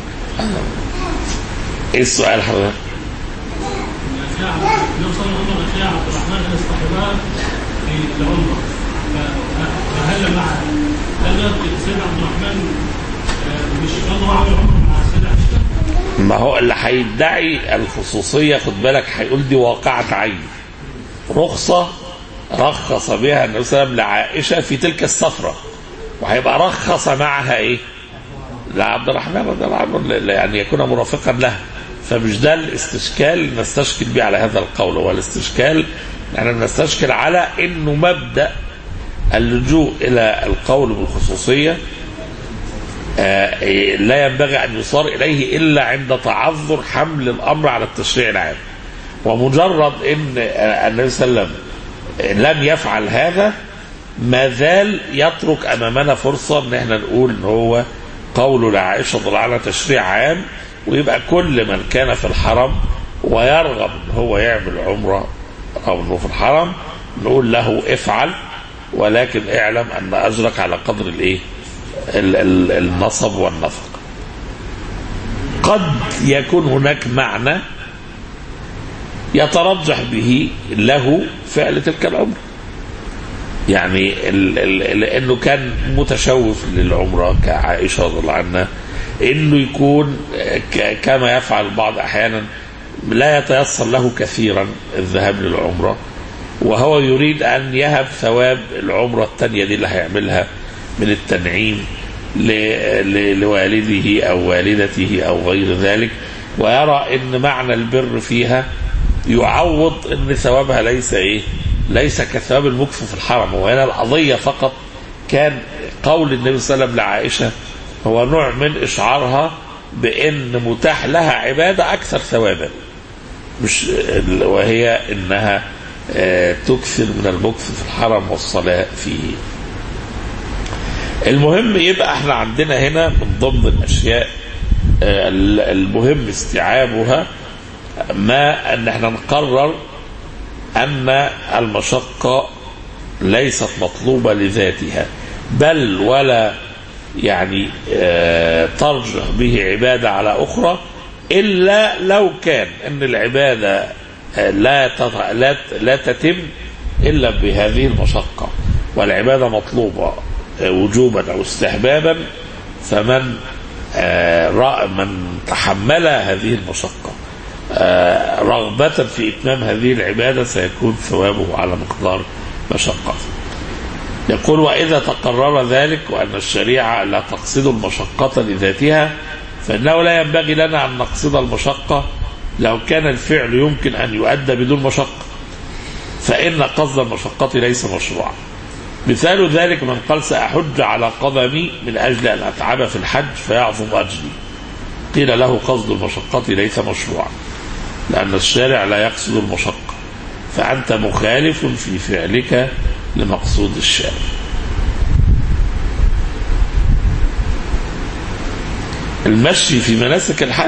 ايه السؤال حضرتك؟ الأشياء النبي صلى الله عليه وسلم أشياء عبد الرحمن كان يصطحبها في العمرة ف- فهل مع هل سيدنا عبد الرحمن آه، مش برضه عمل عمرة مع السيدة عائشة؟ ما هو اللي هيدعي الخصوصيه خد بالك هيقول دي واقعه عين رخصه رخص بها النبي صلى الله عليه وسلم لعائشه في تلك السفره وهيبقى رخص معها ايه؟ لعبد الرحمن رضي الله عنه ل- يعني يكون مرافقا له فمش ده الاستشكال اللي نستشكل به على هذا القول هو الاستشكال يعني نستشكل على انه مبدا اللجوء الى القول بالخصوصيه آه، إيه، لا ينبغي ان يصار اليه الا عند تعذر حمل الامر على التشريع العام ومجرد ان آه، النبي صلى الله عليه وسلم لم يفعل هذا ما زال يترك امامنا فرصه ان احنا نقول ان هو قوله لعائشه رضي الله عنها تشريع عام ويبقى كل من كان في الحرم ويرغب ان هو يعمل عمره او انه في الحرم نقول له افعل ولكن اعلم ان اجرك على قدر الايه؟ ال- ال- النصب والنفق. قد يكون هناك معنى يترجح به له فعل تلك العمره. يعني ال ال لانه كان متشوف للعمره كعائشه رضي الله عنها انه يكون ك- كما يفعل البعض احيانا لا يتيسر له كثيرا الذهاب للعمره وهو يريد ان يهب ثواب العمره الثانيه دي اللي هيعملها من التنعيم ل- ل- لوالده او والدته او غير ذلك ويرى ان معنى البر فيها يعوض ان ثوابها ليس ايه؟ ليس كثواب المكث في الحرم وهنا القضيه فقط كان قول النبي صلى الله عليه وسلم لعائشه هو نوع من اشعارها بان متاح لها عباده اكثر ثوابا مش وهي انها آه، تكثر من المكث في الحرم والصلاه فيه المهم يبقى احنا عندنا هنا من ضمن الاشياء آه، المهم استيعابها ما ان احنا نقرر ان المشقه ليست مطلوبه لذاتها بل ولا يعني آه، ترجح به عباده على اخرى الا لو كان ان العباده آه، لا تط- لا لا تتم الا بهذه المشقه والعباده مطلوبه آه، وجوبا او استحبابا فمن آه، رأى من تحمل هذه المشقه آه، رغبة في إتمام هذه العبادة سيكون ثوابه على مقدار مشقته يقول وإذا تقرر ذلك وأن الشريعة لا تقصد المشقة لذاتها فإنه لا ينبغي لنا أن نقصد المشقة لو كان الفعل يمكن أن يؤدى بدون مشقة فإن قصد المشقة ليس مشروعا مثال ذلك من قال سأحج على قدمي من أجل أن أتعب في الحج فيعظم أجري قيل له قصد المشقة ليس مشروعا لأن الشارع لا يقصد المشقة فأنت مخالف في فعلك لمقصود الشارع المشي في مناسك الحج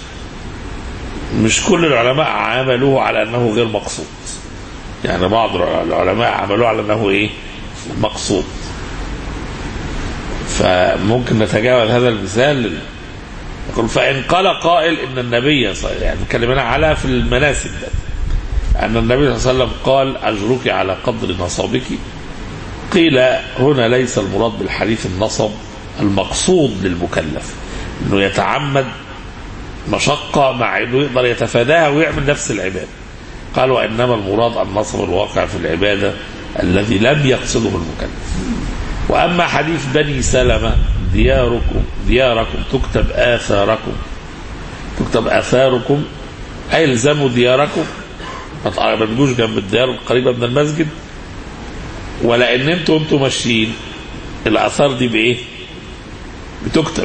مش كل العلماء عملوه على أنه غير مقصود يعني بعض العلماء عملوه على أنه إيه مقصود فممكن نتجاوز هذا المثال يقول فإن قال قائل إن النبي صلى يعني كلمنا على في المناسك ده أن النبي صلى الله عليه وسلم قال أجرك على قدر نصابك قيل هنا ليس المراد بالحديث النصب المقصود للمكلف انه يتعمد مشقة مع انه يقدر يتفاداها ويعمل نفس العبادة قال وانما المراد النصب الواقع في العبادة الذي لم يقصده المكلف واما حديث بني سلمة دياركم دياركم تكتب آثاركم تكتب آثاركم أي الزموا دياركم ما تق- ما تجوش جنب الديار القريبة من المسجد ولا ان انتوا انتوا ماشيين الاثار دي بايه؟ بتكتب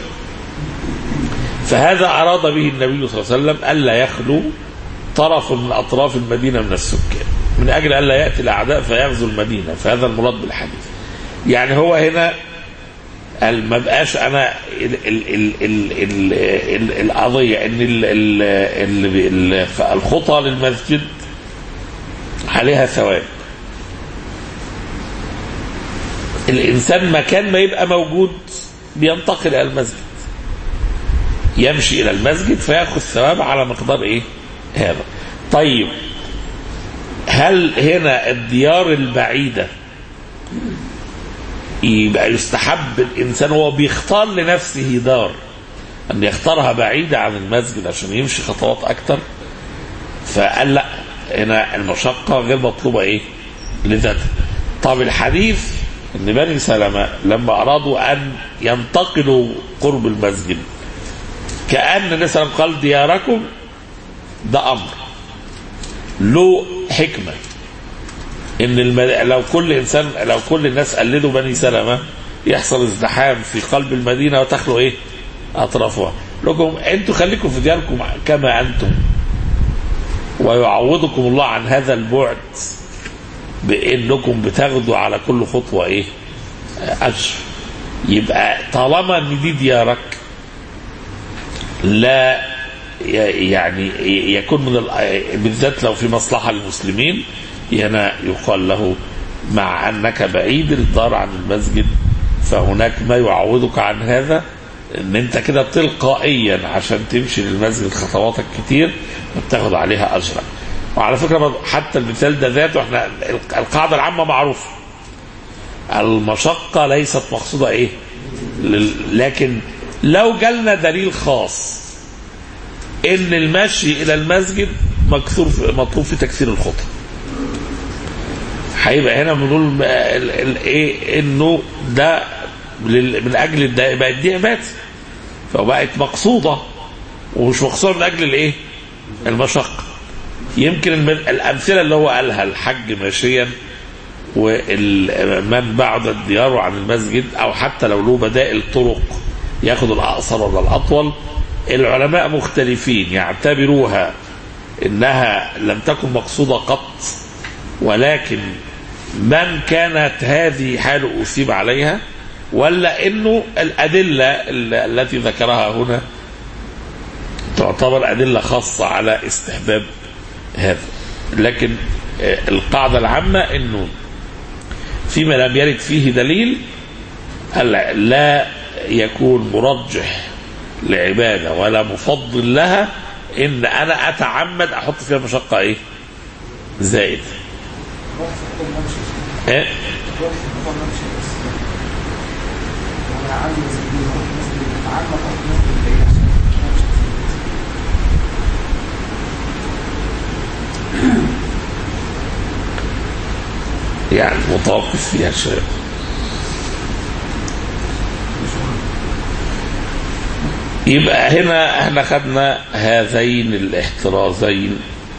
فهذا اراد به النبي صلى الله عليه وسلم الا يخلو طرف من اطراف المدينه من السكان من اجل الا ياتي الاعداء فيغزو المدينه فهذا المراد بالحديث يعني هو هنا قال ما بقاش انا ال ال ال ال ال ال القضيه ان ال ال ال ال الخطى للمسجد عليها ثواب الانسان مكان ما يبقى موجود بينتقل الى المسجد يمشي الى المسجد فياخذ ثواب على مقدار ايه هذا طيب هل هنا الديار البعيده يبقى يستحب الانسان هو بيختار لنفسه دار ان يختارها بعيده عن المسجد عشان يمشي خطوات اكتر فقال لا هنا المشقه غير مطلوبه ايه لذاتها طب الحديث ان بني سلمة لما ارادوا ان ينتقلوا قرب المسجد كان النبي صلى الله عليه وسلم قال دياركم ده امر له حكمه ان المد... لو كل انسان لو كل الناس قلدوا بني سلمة يحصل ازدحام في قلب المدينه وتخلو ايه اطرافها لكم انتوا خليكم في دياركم كما انتم ويعوضكم الله عن هذا البعد بانكم بتاخدوا على كل خطوه ايه اجر يبقى طالما ان دي ديارك لا ي- يعني يكون من ال- بالذات لو في مصلحه للمسلمين هنا يقال له مع انك بعيد الدار عن المسجد فهناك ما يعوضك عن هذا ان انت كده تلقائيا عشان تمشي للمسجد خطواتك كتير بتاخد عليها اجرا وعلى فكره برضه حتى المثال ده ذاته احنا القاعده العامه معروفه المشقه ليست مقصوده ايه لل- لكن لو جالنا دليل خاص ان المشي الى المسجد مكثور في مطلوب في تكثير الخطى هيبقى هنا بنقول ال- ال- ايه انه ده لل- من اجل الد- بقت دي عباده فبقت مقصوده ومش مقصوده من اجل الايه؟ المشقه يمكن الم- الامثله اللي هو قالها الحج ماشيا ومن بعد الديار عن المسجد او حتى لو له بدائل طرق ياخد الاقصر ولا الاطول العلماء مختلفين يعتبروها انها لم تكن مقصوده قط ولكن من كانت هذه حاله اصيب عليها ولا انه الادله ال- التي ذكرها هنا تعتبر ادله خاصه على استحباب هذا لكن آه، القاعده العامه انه فيما لم يرد فيه دليل ال- لا يكون مرجح لعباده ولا مفضل لها ان انا اتعمد احط فيها مشقه ايه؟ زائد. ايه؟ يعني متوقف فيها شويه. يبقى هنا احنا خدنا هذين الاحترازين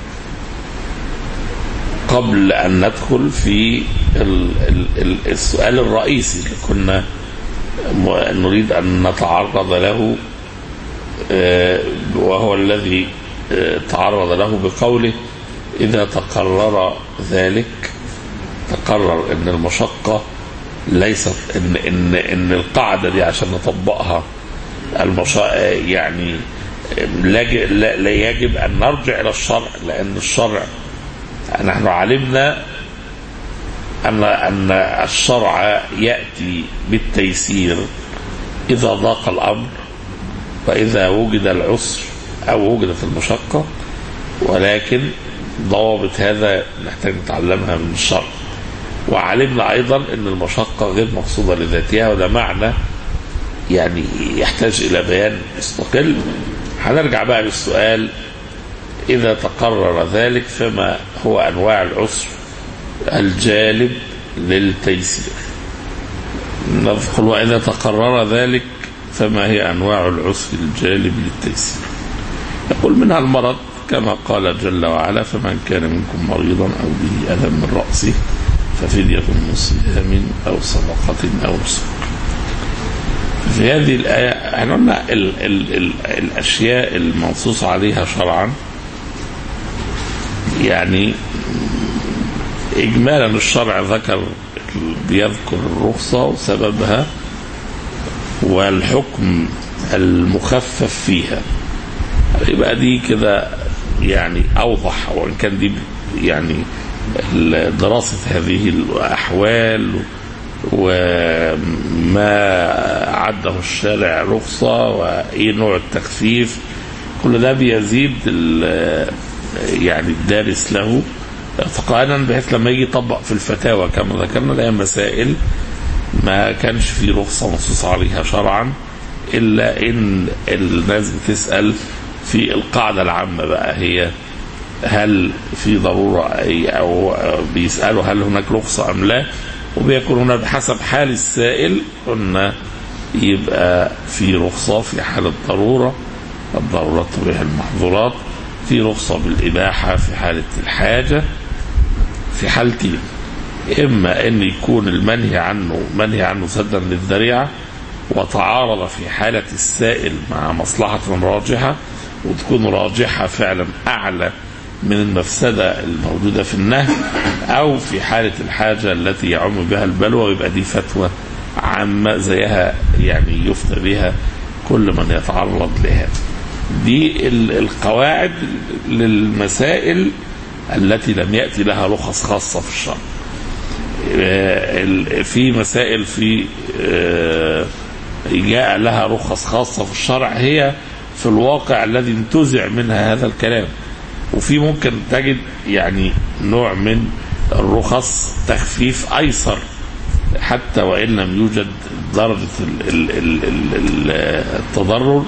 قبل ان ندخل في ال ال ال السؤال الرئيسي اللي كنا م- نريد ان نتعرض له آه، وهو الذي آه، تعرض له بقوله اذا تقرر ذلك تقرر ان المشقه ليست ان ان ان القاعده دي عشان نطبقها المشا... يعني لا ج- لا لا يجب ان نرجع الى الشرع لان الشرع نحن علمنا ان ان الشرع ياتي بالتيسير اذا ضاق الامر واذا وجد العسر او وجدت المشقه ولكن ضوابط هذا نحتاج نتعلمها من الشرع وعلمنا ايضا ان المشقه غير مقصوده لذاتها وده معنى يعني يحتاج الى بيان مستقل هنرجع بقى للسؤال اذا تقرر ذلك فما هو انواع العسر الجالب للتيسير نقول واذا تقرر ذلك فما هي انواع العسر الجالب للتيسير يقول منها المرض كما قال جل وعلا فمن كان منكم مريضا او به اذى من راسه ففدية من صيام او صدقة او نسك في هذه الآية احنا قلنا ال ال ال الأشياء المنصوص عليها شرعا يعني إجمالا الشرع ذكر بيذكر الرخصة وسببها والحكم المخفف فيها يبقى دي كده يعني أوضح وإن كان دي يعني دراسة هذه الأحوال وما عده الشارع رخصة وإيه نوع التخفيف كل ده بيزيد يعني الدارس له اعتقادا بحيث لما يجي يطبق في الفتاوى كما ذكرنا لها مسائل ما كانش في رخصة منصوص عليها شرعا إلا إن الناس بتسأل في القاعدة العامة بقى هي هل في ضرورة أي أو بيسألوا هل هناك رخصة أم لا وبيكون هنا بحسب حال السائل قلنا يبقى في رخصة في حال الضرورة الضرورات تبيح المحظورات في رخصة بالإباحة في حالة الحاجة في حالتين إما أن يكون المنهي عنه منهي عنه سدا للذريعة وتعارض في حالة السائل مع مصلحة راجحة وتكون راجحة فعلا أعلى من المفسدة الموجودة في النهي أو في حالة الحاجة التي يعم بها البلوى ويبقى دي فتوى عامة زيها يعني يفتى بها كل من يتعرض لها دي القواعد للمسائل التي لم يأتي لها رخص خاصة في الشرع في مسائل في جاء لها رخص خاصة في الشرع هي في الواقع الذي انتزع منها هذا الكلام وفي ممكن تجد يعني نوع من الرخص تخفيف ايسر حتى وان لم يوجد درجه التضرر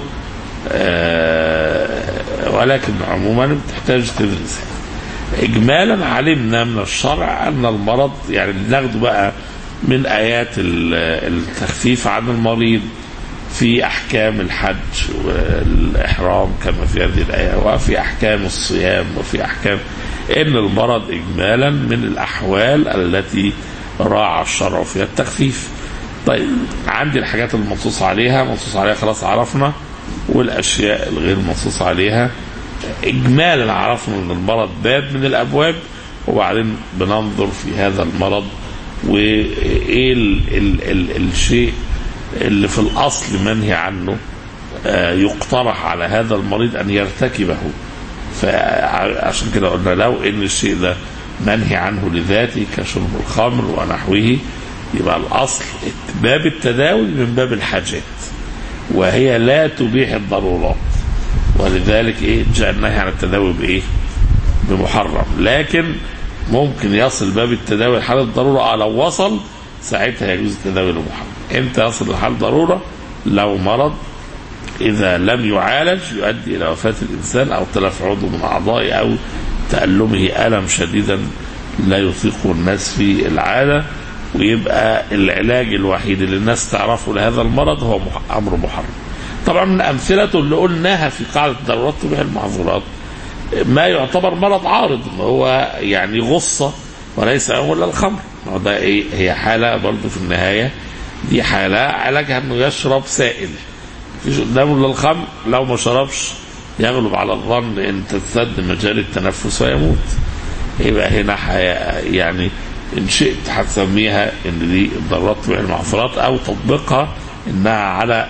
ولكن عموما بتحتاج تدرس اجمالا علمنا من الشرع ان المرض يعني ناخده بقى من ايات التخفيف عن المريض في احكام الحج والاحرام كما في هذه الايه وفي احكام الصيام وفي احكام ان المرض اجمالا من الاحوال التي راعى الشرع فيها التخفيف طيب عندي الحاجات المنصوص عليها منصوص عليها خلاص عرفنا والاشياء الغير منصوص عليها اجمالا عرفنا ان المرض باب من الابواب وبعدين بننظر في هذا المرض وايه ال ال ال الشيء اللي في الاصل منهي عنه يقترح على هذا المريض ان يرتكبه فعشان كده قلنا لو ان الشيء ده منهي عنه لذاته كشرب الخمر ونحوه يبقى الاصل باب التداوي من باب الحاجات وهي لا تبيح الضرورات ولذلك ايه جاء النهي عن التداوي بايه؟ بمحرم لكن ممكن يصل باب التداوي لحاله الضروره اه لو وصل ساعتها يجوز التداوي لمحرم امتى يصل لحال ضروره؟ لو مرض اذا لم يعالج يؤدي الى وفاه الانسان او تلف عضو من اعضائه او تألمه ألم شديدا لا يطيقه الناس في العادة ويبقى العلاج الوحيد اللي الناس تعرفه لهذا المرض هو أمر محرم طبعا من أمثلته اللي قلناها في قاعدة الضرورات تبيح المحظورات ما يعتبر مرض عارض هو يعني غصة وليس أول الخمر ده إيه هي حالة برضه في النهاية دي حالة علاجها انه يشرب سائل مفيش قدامه الا الخمر لو ما شربش يغلب على الظن ان تسد مجال التنفس ويموت يبقى هنا يعني ان شئت هتسميها ان دي ضرورات تبيع المعصرات او تطبيقها انها على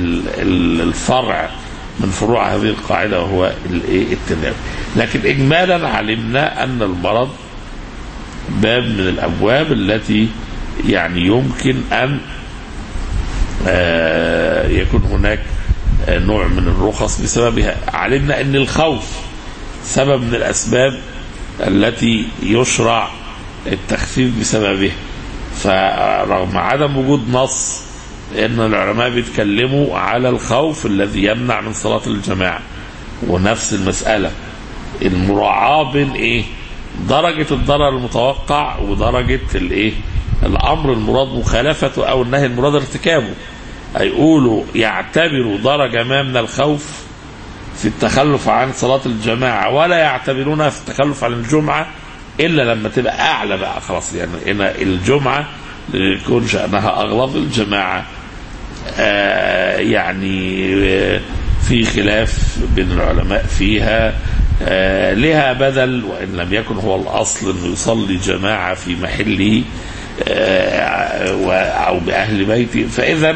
الفرع من فروع هذه القاعده وهو التداوي لكن اجمالا علمنا ان المرض باب من الابواب التي يعني يمكن ان يكون هناك نوع من الرخص بسببها علمنا ان الخوف سبب من الاسباب التي يشرع التخفيف بسببه فرغم عدم وجود نص ان العلماء بيتكلموا على الخوف الذي يمنع من صلاة الجماعة ونفس المسألة المراعاة بين ايه درجة الضرر المتوقع ودرجة الايه الامر المراد مخالفته او النهي المراد ارتكابه هيقولوا يعتبروا درجة ما من الخوف في التخلف عن صلاة الجماعة ولا يعتبرونها في التخلف عن الجمعة إلا لما تبقى أعلى بقى خلاص يعني هنا الجمعة يكون شأنها أغلظ الجماعة آه يعني آه في خلاف بين العلماء فيها آه لها بدل وإن لم يكن هو الأصل أنه يصلي جماعة في محله أو بأهل بيته فإذا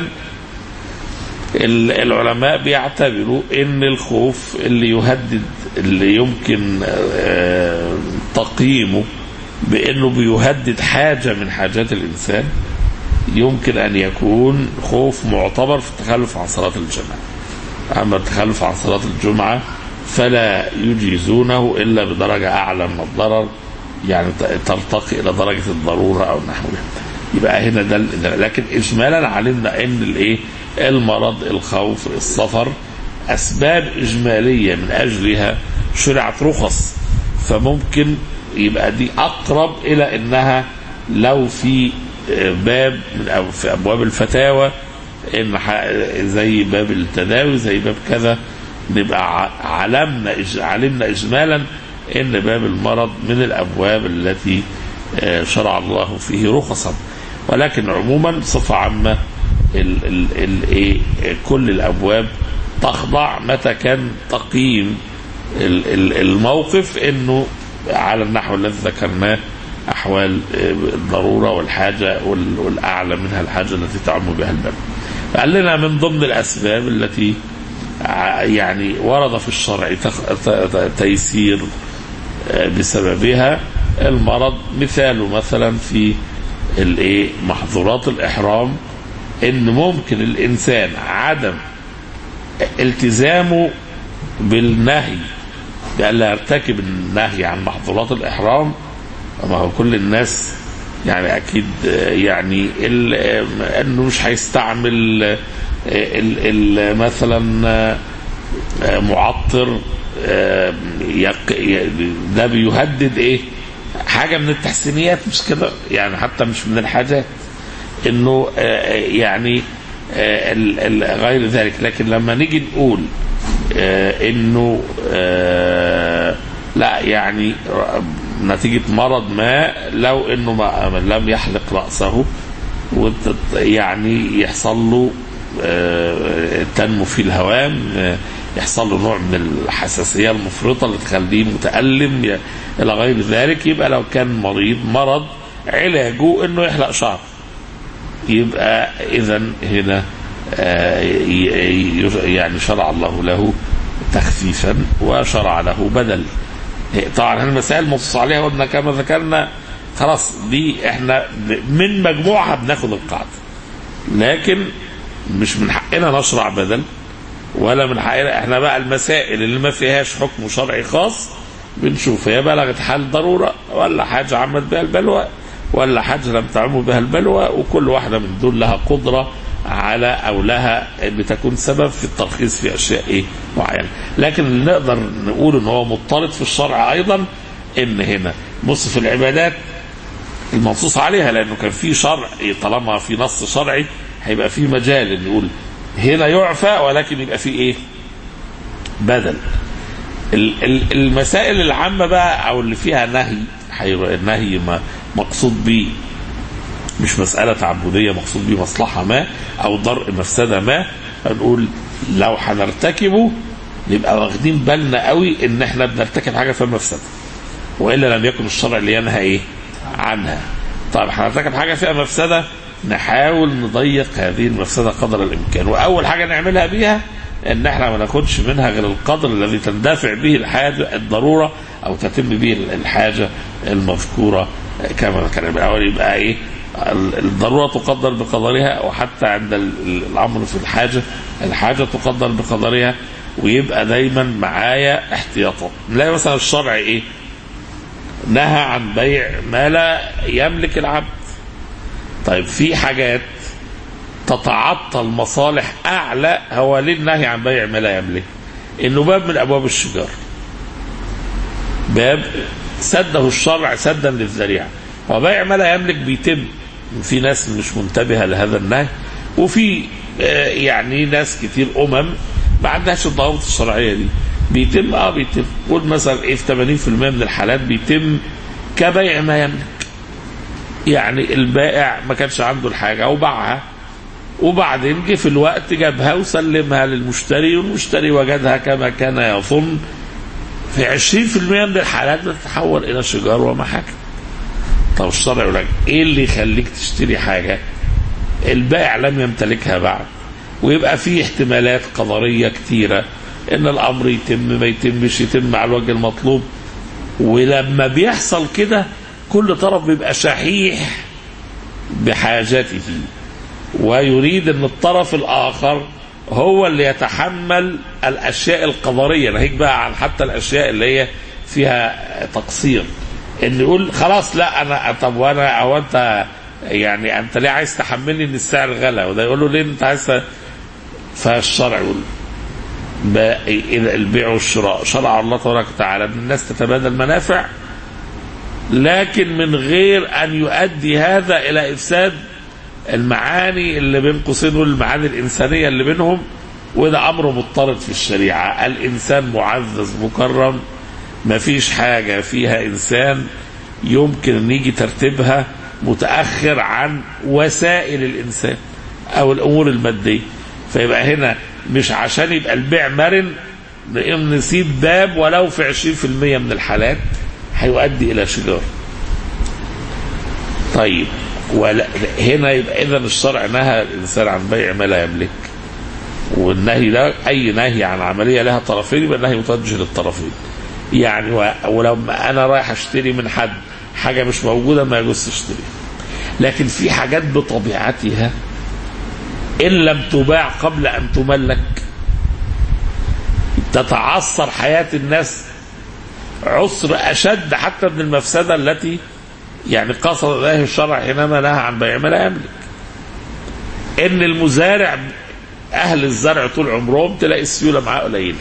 العلماء بيعتبروا ان الخوف اللي يهدد اللي يمكن تقييمه بانه بيهدد حاجه من حاجات الانسان يمكن ان يكون خوف معتبر في التخلف عن صلاه الجماعه اما التخلف عن صلاه الجمعه فلا يجيزونه الا بدرجه اعلى من الضرر يعني ترتقي الى درجه الضروره او نحوها يبقى هنا ده لكن اجمالا علمنا ان الايه المرض الخوف السفر اسباب اجماليه من اجلها شرعت رخص فممكن يبقى دي اقرب الى انها لو في باب من أو في ابواب الفتاوى ان زي باب التداوي زي باب كذا نبقى علمنا علمنا اجمالا ان باب المرض من الابواب التي شرع الله فيه رخصا ولكن عموما بصفه عامه ال ال ال إيه كل الابواب تخضع متى كان تقييم ال ال الموقف انه على النحو الذي ذكرناه احوال الضروره والحاجه والاعلى منها الحاجه التي تعم بها الباب. قال لنا من ضمن الاسباب التي يعني ورد في الشرع تيسير بسببها المرض مثاله مثلا في الايه محظورات الاحرام ان ممكن الانسان عدم التزامه بالنهي بأن لا يرتكب النهي عن محظورات الإحرام ما هو كل الناس يعني أكيد يعني أنه مش هيستعمل ال ال مثلا معطر ده بيهدد ايه حاجة من التحسينيات مش كده يعني حتى مش من الحاجات انه يعني غير ذلك لكن لما نيجي نقول انه لا يعني نتيجة مرض ما لو انه ما لم يحلق رأسه يعني يحصل له تنمو فيه الهوام يحصل له نوع من الحساسية المفرطة اللي تخليه متألم إلى غير ذلك يبقى لو كان مريض مرض علاجه انه يحلق شعره يبقى اذا هنا يعني شرع الله له تخفيفا وشرع له بدل طبعا المسائل مقصوص عليها قلنا كما ذكرنا خلاص دي احنا من مجموعها بناخد القاعده لكن مش من حقنا نشرع بدل ولا من حقنا احنا بقى المسائل اللي ما فيهاش حكم شرعي خاص بنشوف هي بلغت حال ضروره ولا حاجه عمت بها البلوى ولا حاجه لم تعم بها البلوى وكل واحده من دول لها قدره على او لها بتكون سبب في الترخيص في اشياء ايه معينه لكن اللي نقدر نقول ان هو مضطرد في الشرع ايضا ان هنا بص في العبادات المنصوص عليها لانه كان في شرع طالما في نص شرعي هيبقى في مجال ان يقول هنا يعفى ولكن يبقى في ايه بدل المسائل العامة بقى او اللي فيها نهي النهي مقصود به مش مسألة تعبدية مقصود به مصلحة ما أو درء مفسدة ما فنقول لو هنرتكبه نبقى واخدين بالنا قوي إن إحنا بنرتكب حاجة فيها مفسدة وإلا لم يكن الشرع اللي ينهى إيه عنها طيب هنرتكب حاجة فيها مفسدة نحاول نضيق هذه المفسدة قدر الإمكان وأول حاجة نعملها بيها ان احنا ما ناخدش منها غير القدر الذي تندفع به الحاجه الضروره او تتم به الحاجه المذكوره كما ذكر الاول يبقى ايه الضروره تقدر بقدرها وحتى عند الامر في الحاجه الحاجه تقدر بقدرها ويبقى دايما معايا احتياطات نلاقي مثلا الشرع ايه نهى عن بيع ما لا يملك العبد طيب في حاجات تتعطل مصالح اعلى هو ليه النهي عن بيع ما لا يملك انه باب من ابواب الشجار باب سده الشرع سدا للذريعه وبيع ما لا يملك بيتم في ناس مش منتبهه لهذا النهي وفي آه، يعني ناس كتير امم ما عندهاش الضوابط الشرعيه دي بيتم اه بيتم قول مثلا ايه في 80% من الحالات بيتم كبيع ما يملك يعني البائع ما كانش عنده الحاجه وباعها وبعدين جه في الوقت جابها وسلمها للمشتري والمشتري وجدها كما كان يظن في 20% من الحالات بتتحول الى شجار ومحاكم طب الشرع يقول لك ايه اللي يخليك تشتري حاجه البائع لم يمتلكها بعد ويبقى في احتمالات قدريه كتيره ان الامر يتم ما يتمش يتم على الوجه المطلوب ولما بيحصل كده كل طرف بيبقى شحيح بحاجته ويريد ان الطرف الاخر هو اللي يتحمل الاشياء القدريه ناهيك بقى عن حتى الاشياء اللي هي فيها تقصير ان يقول خلاص لا انا طب وانا او انت يعني انت ليه عايز تحملني ان السعر غلى وده يقول له ليه انت عايز ت- فالشرع يقول ب- إذا البيع والشراء شرع الله تبارك وتعالى ان الناس تتبادل منافع لكن من غير ان يؤدي هذا الى افساد المعاني اللي بين قوسين والمعاني الانسانيه اللي بينهم وده امر مضطرد في الشريعه الانسان معزز مكرم ما فيش حاجه فيها انسان يمكن ان يجي ترتيبها متاخر عن وسائل الانسان او الامور الماديه فيبقى هنا مش عشان يبقى البيع مرن نقوم نسيب باب ولو في 20% من الحالات هيؤدي الى شجار طيب ولا هنا يبقى اذا الشرع نهى الانسان عن بيع ما لا يملك والنهي ده اي نهي عن عمليه لها طرفين يبقى النهي متوجه للطرفين يعني و- ولما انا رايح اشتري من حد حاجه مش موجوده ما يجوز تشتري لكن في حاجات بطبيعتها ان لم تباع قبل ان تملك تتعثر حياه الناس عسر اشد حتى من المفسده التي يعني قصد الله الشرع حينما نهى عن بيع ما لا يملك ان المزارع اهل الزرع طول عمرهم تلاقي السيوله معاه قليله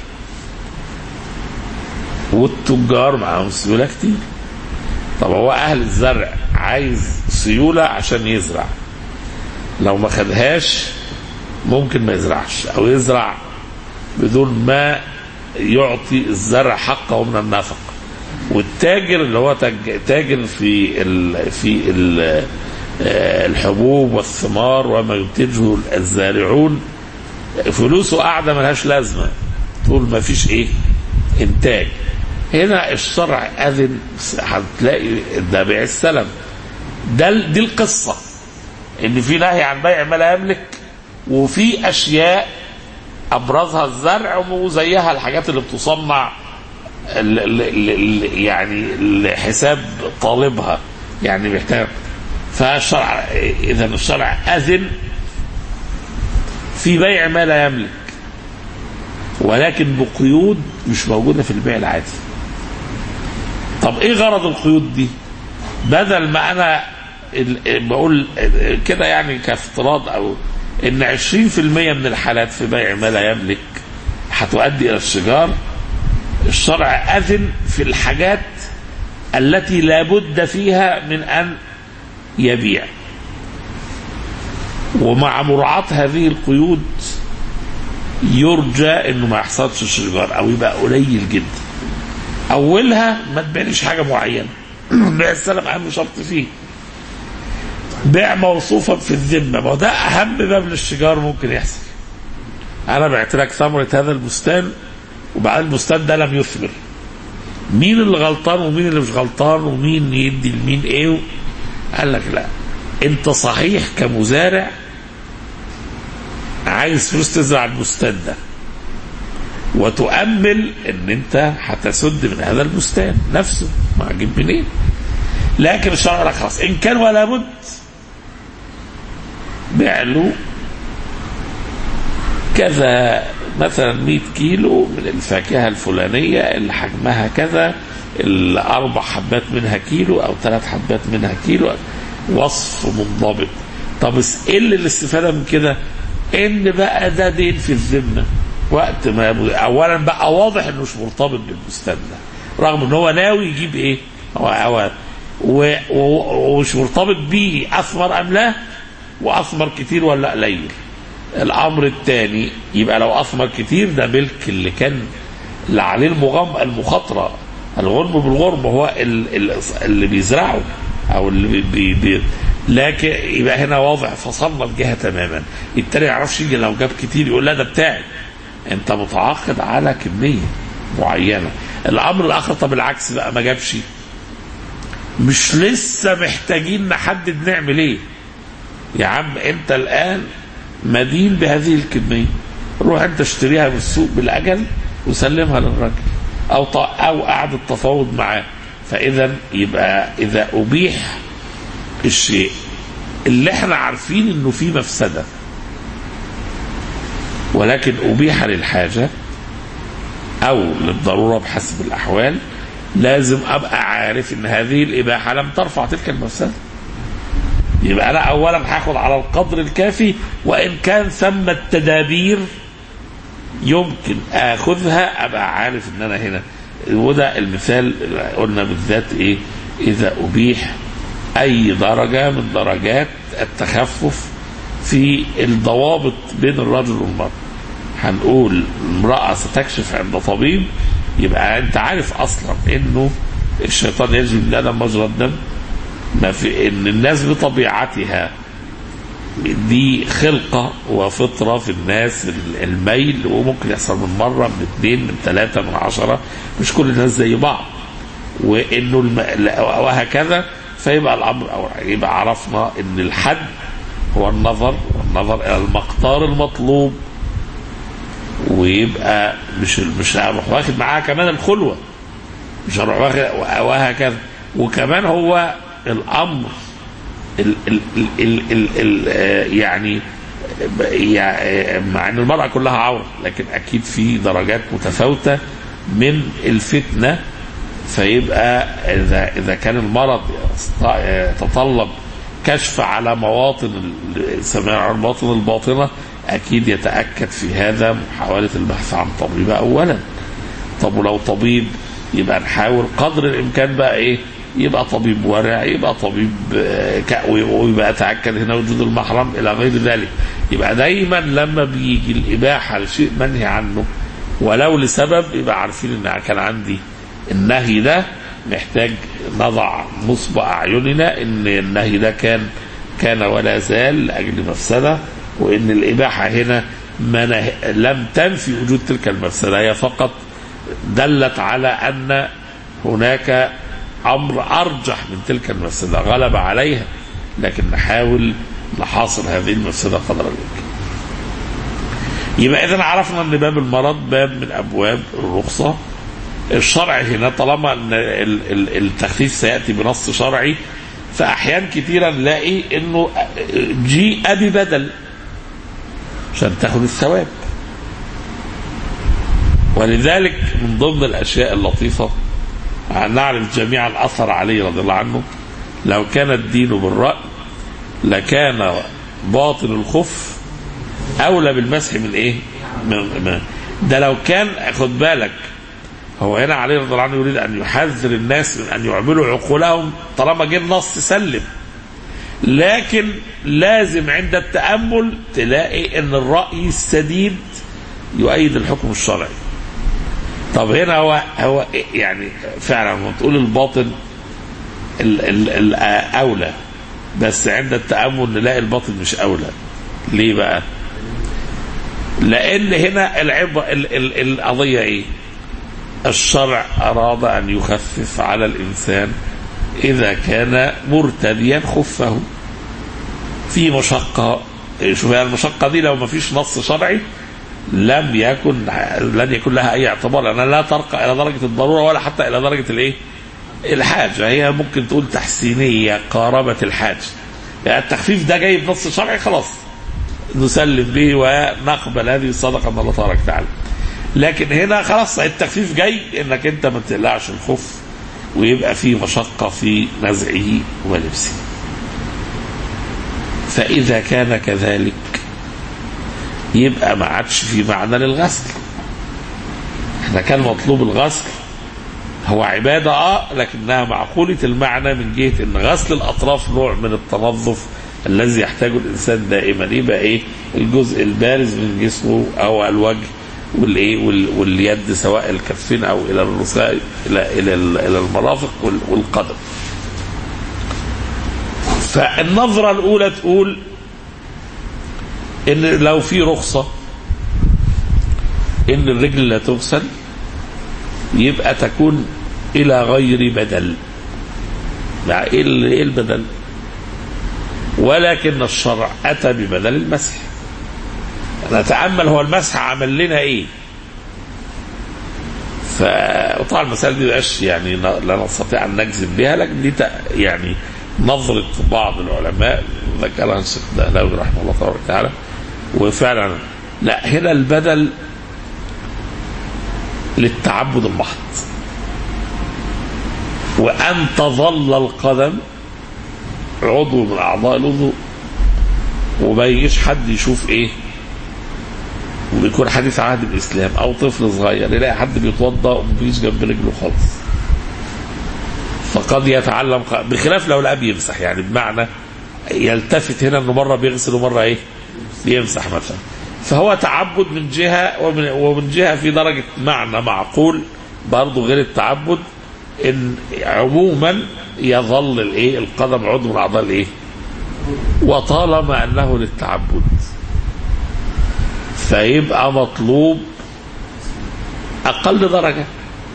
والتجار معاهم سيوله كتير طب هو اهل الزرع عايز سيوله عشان يزرع لو ما خدهاش ممكن ما يزرعش او يزرع بدون ما يعطي الزرع حقه من النفقه والتاجر اللي هو تاج- تاجر في ال في ال آه، الحبوب والثمار وما ينتجه الزارعون فلوسه قاعده ملهاش لازمه طول ما فيش ايه انتاج هنا الشرع اذن هتلاقي ده بيع السلم ده ال- دي القصه ان في نهي عن بيع ما لا يملك وفي اشياء ابرزها الزرع وزيها الحاجات اللي بتصنع ال- ال- ال- ال- يعني لحساب طالبها يعني محتاج فالشرع اذا الشرع اذن في بيع ما لا يملك ولكن بقيود مش موجوده في البيع العادي طب ايه غرض القيود دي بدل ما انا ال- بقول كده يعني كافتراض او ان 20% من الحالات في بيع ما لا يملك هتؤدي الى الشجار الشرع اذن في الحاجات التي لا بد فيها من ان يبيع ومع مراعاة هذه القيود يرجى انه ما يحصلش شجار او يبقى قليل جدا اولها ما تبيعليش حاجه معينه بيع السلم اهم شرط فيه بيع موصوفا في الذمه ما هو ده اهم باب للشجار ممكن يحصل انا بعت لك ثمره هذا البستان وبعدين البستان ده لم يثمر مين اللي غلطان ومين اللي مش غلطان ومين يدي لمين ايه قال لك لا انت صحيح كمزارع عايز فلوس تزرع البستان ده وتؤمل ان انت هتسد من هذا البستان نفسه ما اجيب منين لكن الشرع لك خلاص ان كان ولا بد بيع له كذا مثلا 100 كيلو من الفاكهة الفلانية اللي حجمها كذا الأربع حبات منها كيلو أو ثلاث حبات منها كيلو وصف منضبط طب اس- ايه اللي الاستفادة من كده ان بقى ده دين في الذمة وقت ما يبغى- اولا بقى واضح انه مش مرتبط بالبستان ده رغم ان هو ناوي يجيب ايه هو هو و- و- ومش مرتبط بيه اثمر ام لا واثمر كتير ولا قليل الامر الثاني يبقى لو اثمر كتير ده ملك اللي كان اللي عليه المغام المخاطره الغرم بالغرم هو ال- ال- اللي بيزرعه او اللي بي بي بي لكن يبقى هنا واضح فصلنا الجهه تماما التاني ما يعرفش يجي لو جاب كتير يقول لا ده بتاعي انت متعاقد على كميه معينه الامر الاخر طب العكس بقى ما جابش مش لسه محتاجين نحدد نعمل ايه يا عم انت الان مدين بهذه الكميه روح انت اشتريها من السوق بالاجل وسلمها للراجل او ط- او قعد التفاوض معاه فاذا يبقى اذا ابيح الشيء اللي احنا عارفين انه فيه مفسده ولكن ابيح للحاجه او للضروره بحسب الاحوال لازم ابقى عارف ان هذه الاباحه لم ترفع تلك المفسده يبقى انا اولا هاخد على القدر الكافي وان كان ثم التدابير يمكن اخذها ابقى عارف ان انا هنا وده المثال اللي قلنا بالذات ايه اذا ابيح اي درجه من درجات التخفف في الضوابط بين الرجل والمراه هنقول امراه ستكشف عند طبيب يبقى انت عارف اصلا انه الشيطان يجري من الادم مجرى الدم ما في ان الناس بطبيعتها دي خلقة وفطرة في الناس الميل وممكن يحصل من مرة من اثنين من ثلاثة من عشرة مش كل الناس زي بعض وانه الم... لا- وهكذا فيبقى الامر أو يبقى عرفنا ان الحد هو النظر والنظر الى المقدار المطلوب ويبقى مش مش هروح واخد معاها كمان الخلوه مش هروح واخد وهكذا وكمان هو الامر ال ال ال ال ال ال آه، يعني ب- يع- مع ان المراه كلها عوره لكن اكيد في درجات متفاوته من الفتنه فيبقى اذا اذا كان المرض يست- يتطلب كشف على مواطن ال- سماع المواطن الباطنه اكيد يتاكد في هذا محاوله البحث عن طبيب اولا طب ولو طبيب يبقى نحاول قدر الامكان بقى ايه يبقى طبيب ورع يبقى طبيب آه، ك- ويبقى اتاكد هنا وجود المحرم الى غير ذلك يبقى دايما لما بيجي الاباحه لشيء منهي عنه ولو لسبب يبقى عارفين ان كان عندي النهي ده محتاج نضع نصب اعيننا ان النهي ده كان كان ولا زال لاجل مفسده وان الاباحه هنا ما نه- لم تنفي وجود تلك المفسده هي فقط دلت على ان هناك امر ارجح من تلك المفسده غلب عليها لكن نحاول نحاصر هذه المفسده قدر الامكان. يبقى اذا عرفنا ان باب المرض باب من ابواب الرخصه الشرع هنا طالما ان ال- ال- التخفيف سياتي بنص شرعي فاحيان كثيرا نلاقي انه جيء ببدل عشان تاخد الثواب ولذلك من ضمن الاشياء اللطيفه نعرف جميعا اثر علي رضي الله عنه لو كان الدين بالراي لكان باطل الخف اولى بالمسح من ايه؟ من من ده لو كان خد بالك هو هنا علي رضي الله عنه يريد ان يحذر الناس من ان يعملوا عقولهم طالما جه النص سلم لكن لازم عند التامل تلاقي ان الراي السديد يؤيد الحكم الشرعي طب هنا هو هو يعني فعلا لما تقول الباطن ال ال ال اولى بس عند التامل نلاقي الباطن مش اولى ليه بقى؟ لان هنا العبره ال ال القضيه ايه؟ الشرع اراد ان يخفف على الانسان اذا كان مرتديا خفه في مشقه شوف يعني المشقه دي لو ما فيش نص شرعي لم يكن لن يكن لها اي اعتبار لانها لا ترقى الى درجه الضروره ولا حتى الى درجه الايه؟ الحاجه هي ممكن تقول تحسينيه قاربه الحاجه يعني التخفيف ده جاي بنص شرعي خلاص نسلم به ونقبل هذه الصدقه من الله تبارك وتعالى لكن هنا خلاص التخفيف جاي انك انت ما تقلعش الخف ويبقى في مشقه في نزعه ولبسه فاذا كان كذلك يبقى ما عادش في معنى للغسل احنا كان مطلوب الغسل هو عبادة اه لكنها معقولة المعنى من جهة ان غسل الاطراف نوع من التنظف الذي يحتاجه الانسان دائما يبقى ايه الجزء البارز من جسمه او الوجه والايه وال- واليد سواء الكفين او الى الرساء الى الى الى المرافق وال- والقدم. فالنظرة الأولى تقول إن لو في رخصة إن الرجل لا تغسل يبقى تكون إلى غير بدل مع إيه ال- إيه البدل ولكن الشرع أتى ببدل المسح نتأمل هو المسح عمل لنا إيه فطبعا المسائل دي مبقاش يعني ن- لا نستطيع ان نجزم بها لكن دي تق- يعني نظرة بعض العلماء ذكرها الشيخ دهلاوي رحمه الله تبارك وتعالى وفعلا لا هنا البدل للتعبد المحض وأن تظل القدم عضو من أعضاء الوضوء وما يجيش حد يشوف إيه وبيكون حديث عهد الاسلام او طفل صغير يلاقي حد بيتوضا ومفيش جنب رجله خالص فقد يتعلم ق- بخلاف لو الاب يمسح يعني بمعنى يلتفت هنا انه مره بيغسل ومره ايه بيمسح مثلا فهو تعبد من جهه ومن, ومن جهه في درجه معنى معقول برضه غير التعبد ان عموما يظل الايه القدم عضو من اعضاء الايه وطالما انه للتعبد فيبقى مطلوب اقل درجه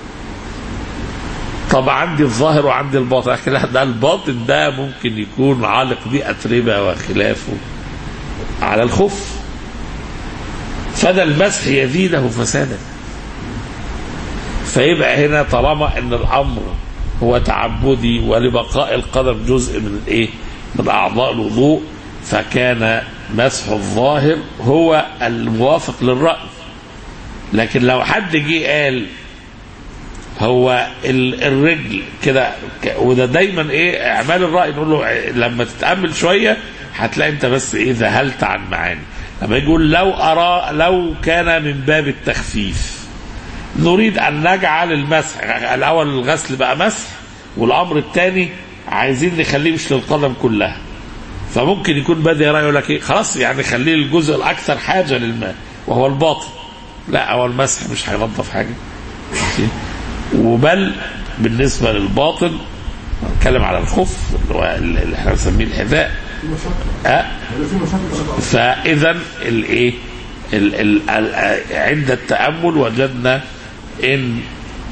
طب عندي الظاهر وعندي الباطن لكن لا ده الباطن ده ممكن يكون عالق بيه اتربه وخلافه على الخف فده المسح يزيده فسادا فيبقى هنا طالما ان الامر هو تعبدي ولبقاء القدم جزء من الايه من اعضاء الوضوء فكان مسح الظاهر هو الموافق للراي لكن لو حد جه قال هو ال- الرجل كده ك- وده دايما ايه اعمال الراي نقول له لما تتامل شويه هتلاقي انت بس ايه ذهلت عن معاني لما يقول لو ارى لو كان من باب التخفيف نريد ان نجعل المسح الاول الغسل بقى مسح والامر الثاني عايزين نخليه مش للقدم كلها فممكن يكون بادئ راي يقول لك ايه خلاص يعني خليه الجزء الاكثر حاجه للماء وهو الباطن لا هو المسح مش هينظف حاجه ماشي؟ وبل بالنسبه للباطن نتكلم على الخف اللي هو اللي احنا بنسميه الحذاء أه؟ فاذا الايه ال- ال- ال- عند التامل وجدنا ان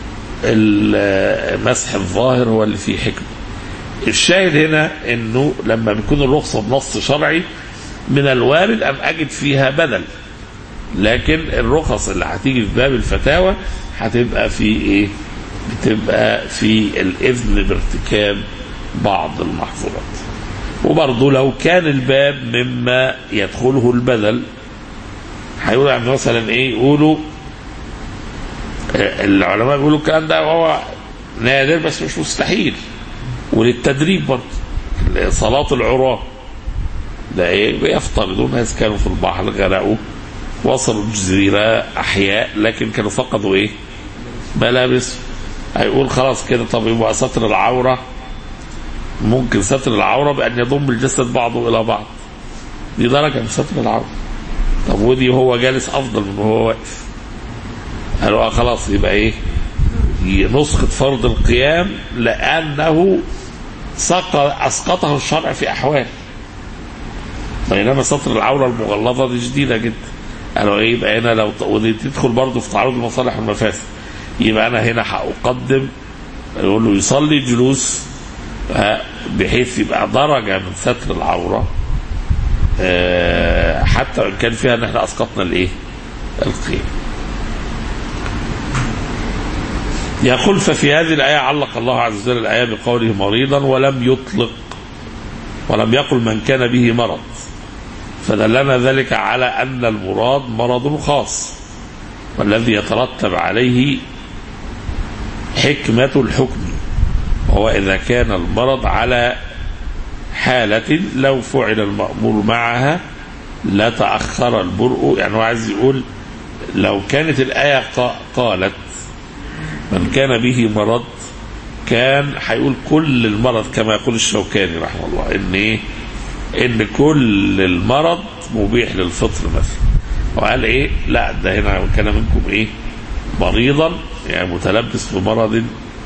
ال- مسح الظاهر هو اللي فيه حكمه الشاهد هنا انه لما بيكون الرخصه بنص شرعي من الوارد ان اجد فيها بدل لكن الرخص اللي هتيجي في باب الفتاوى هتبقى في ايه؟ بتبقى في الاذن بارتكاب بعض المحظورات. وبرضه لو كان الباب مما يدخله البدل هيقولوا يعني مثلا ايه؟ يقولوا آه، العلماء بيقولوا الكلام ده وهو نادر بس مش مستحيل. وللتدريب برضه صلاة العراة ده ايه بيفترضون ناس كانوا في البحر غرقوا وصلوا الجزيرة أحياء لكن كانوا فقدوا ايه ملابس هيقول خلاص كده طب يبقى ستر العورة ممكن ستر العورة بأن يضم الجسد بعضه إلى بعض دي درجة من ستر العورة طب ودي وهو جالس أفضل من وهو واقف قالوا آه خلاص يبقى ايه نسخة فرض القيام لأنه سقط أسقطه الشرع في أحوال بينما ستر العورة المغلظة دي شديدة جدا قالوا إيه يبقى هنا لو ودي تدخل برضه في تعارض المصالح والمفاسد يبقى أنا هنا هأقدم يقول له يصلي جلوس آه، بحيث يبقى درجة من ستر العورة آه، حتى وإن كان فيها إن إحنا أسقطنا الإيه؟ القيام يقول ففي هذه الآية علق الله عز وجل الآية بقوله مريضا ولم يطلق ولم يقل من كان به مرض فدلنا ذلك على أن المراد مرض خاص والذي يترتب عليه حكمة الحكم وهو إذا كان المرض على حالة لو فعل المأمور معها لا تأخر البرء يعني هو عايز يقول لو كانت الآية قا- قالت من كان به مرض كان هيقول كل المرض كما يقول الشوكاني رحمه الله ان ايه ان كل المرض مبيح للفطر مثلا وقال ايه لا ده هنا كان منكم ايه مريضا يعني متلبس بمرض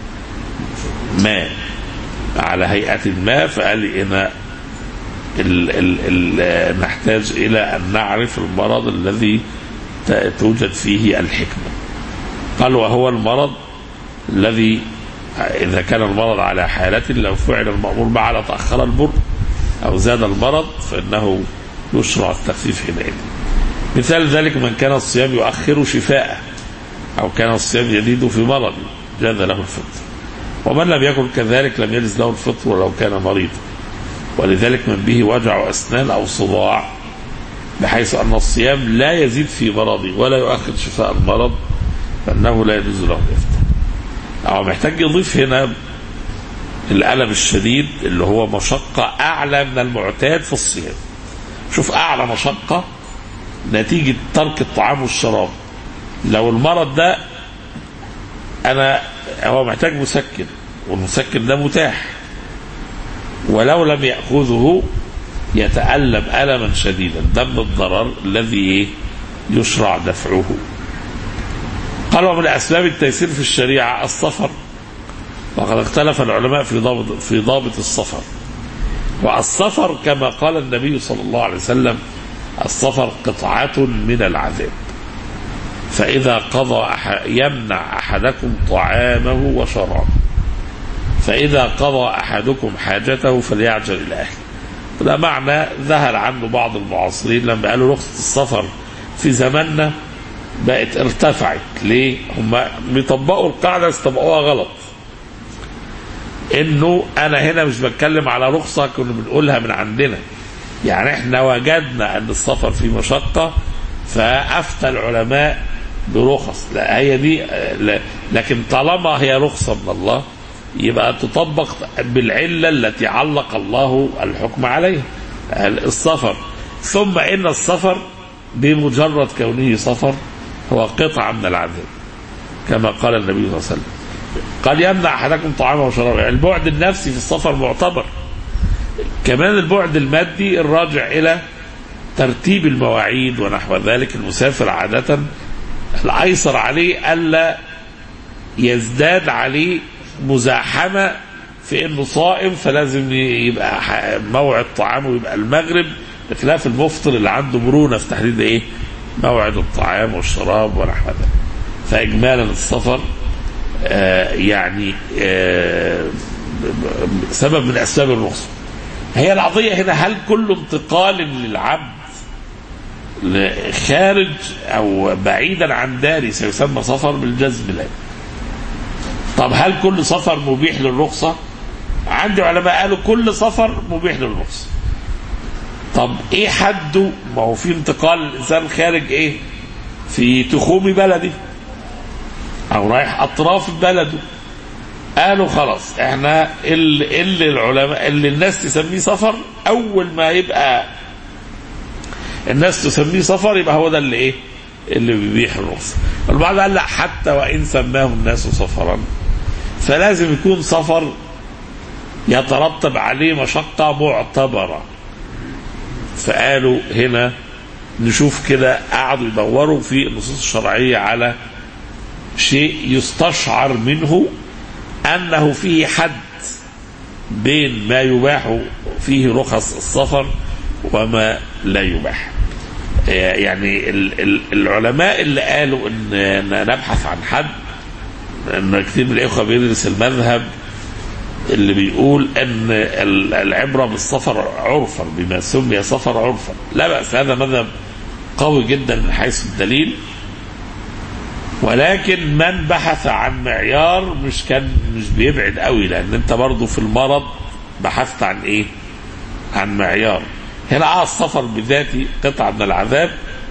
ما على هيئة ما فقال هنا ال ال ال نحتاج إلى أن نعرف المرض الذي ت- توجد فيه الحكمة قال وهو المرض الذي إذا كان المرض على حالة لو فعل المأمور معه لتأخر البر أو زاد المرض فإنه يشرع التخفيف حينئذ مثال ذلك من كان الصيام يؤخر شفاءه أو كان الصيام يزيد في مرض جاز له الفطر ومن لم يكن كذلك لم يجز له الفطر ولو كان مريضا ولذلك من به وجع أسنان أو صداع بحيث أن الصيام لا يزيد في مرضه ولا يؤخر شفاء المرض فإنه لا يجوز له الإفطار أو محتاج يضيف هنا الألم الشديد اللي هو مشقة أعلى من المعتاد في الصيام شوف أعلى مشقة نتيجة ترك الطعام والشراب لو المرض ده أنا هو محتاج مسكن والمسكن ده متاح ولو لم يأخذه يتألم ألما شديدا ده من الضرر الذي إيه؟ يشرع دفعه قال ومن أسباب التيسير في الشريعة السفر وقد اختلف العلماء في ضابط في ضابط السفر والسفر كما قال النبي صلى الله عليه وسلم السفر قطعة من العذاب فإذا قضى أح- يمنع أحدكم طعامه وشرابه فإذا قضى أحدكم حاجته فليعجل إلى أهله ده معنى ذهل عنه بعض المعاصرين لما قالوا رخصة السفر في زماننا بقت ارتفعت ليه؟ هم بيطبقوا القاعدة بس طبقوها غلط انه انا هنا مش بتكلم على رخصة كنا بنقولها من عندنا يعني احنا وجدنا ان السفر فيه مشقة فافتى العلماء برخص لا هي دي لا لكن طالما هي رخصة من الله يبقى تطبق بالعلة التي علق الله الحكم عليها السفر ثم ان السفر بمجرد كونه سفر هو قطعة من العذاب كما قال النبي صلى الله عليه وسلم قال يمنع احدكم طعامه وشرابه يعني البعد النفسي في السفر معتبر كمان البعد المادي الراجع الى ترتيب المواعيد ونحو ذلك المسافر عادة الايسر عليه الا يزداد عليه مزاحمة في انه صائم فلازم يبقى ح- موعد طعامه يبقى المغرب بخلاف المفطر اللي عنده مرونة في تحديد ايه موعد الطعام والشراب ونحو ذلك فاجمالا السفر آه يعني آه سبب من اسباب الرخصه هي القضيه هنا هل كل انتقال للعبد خارج او بعيدا عن داري سيسمى سفر بالجزم لا طب هل كل سفر مبيح للرخصه عندي علماء قالوا كل سفر مبيح للرخصه طب ايه حده ما هو في انتقال الانسان خارج ايه في تخوم بلدي او رايح اطراف بلده قالوا خلاص احنا اللي, اللي العلماء اللي الناس تسميه سفر اول ما يبقى الناس تسميه سفر يبقى هو ده اللي ايه اللي بيبيح الرخصه البعض قال لا حتى وان سماه الناس سفرا فلازم يكون سفر يترتب عليه مشقه معتبره فقالوا هنا نشوف كده قعدوا يدوروا في النصوص الشرعيه على شيء يستشعر منه انه فيه حد بين ما يباح فيه رخص السفر وما لا يباح يعني ال- ال- العلماء اللي قالوا ان إن نبحث عن حد ان كثير من الاخوه بيدرس المذهب اللي بيقول ان ال- العبره بالسفر عرفا بما سمي سفر عرفا لا باس هذا مذهب قوي جدا من حيث الدليل ولكن من بحث عن معيار مش كان مش بيبعد قوي لان انت برضه في المرض بحثت عن ايه عن معيار هنا اه السفر بذاته قطعة من العذاب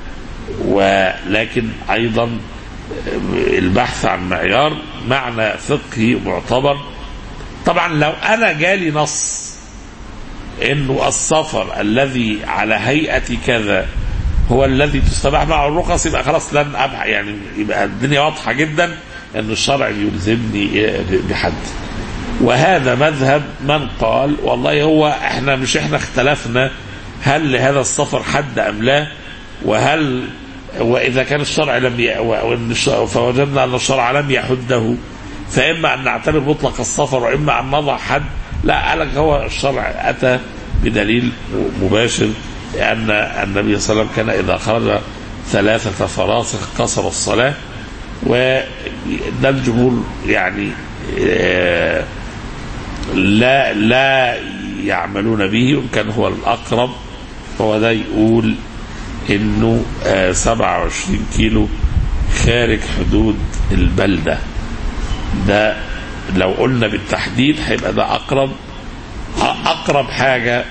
ولكن ايضا البحث عن معيار معنى فقهي معتبر طبعا لو انا جالي نص انه السفر الذي على هيئة كذا هو الذي تستباح معه الرخص يبقى خلاص لن ابحث يعني يبقى الدنيا واضحه جدا ان الشرع يلزمني بحد وهذا مذهب من قال والله هو احنا مش احنا اختلفنا هل لهذا السفر حد ام لا وهل واذا كان الشرع لم ي... وإن الشرع فوجدنا ان الشرع لم يحده فاما ان نعتبر مطلق السفر واما ان نضع حد لا قال لك هو الشرع اتى بدليل مباشر ان النبي صلى الله عليه وسلم كان اذا خرج ثلاثه فراسخ قصر الصلاه وده الجمهور يعني آه، لا لا يعملون به وكان هو الاقرب هو ده يقول انه آه، 27 كيلو خارج حدود البلده ده لو قلنا بالتحديد هيبقى ده اقرب اقرب حاجه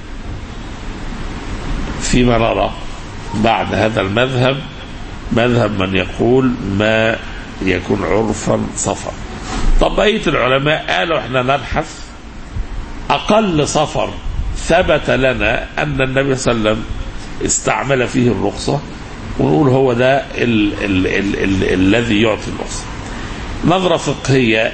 فيما نرى بعد هذا المذهب مذهب من يقول ما يكون عرفا صفا طب بقيه العلماء قالوا احنا نبحث اقل سفر ثبت لنا ان النبي صلى الله عليه وسلم استعمل فيه الرخصه ونقول هو ده ال ال ال ال الذي يعطي الرخصه نظره فقهيه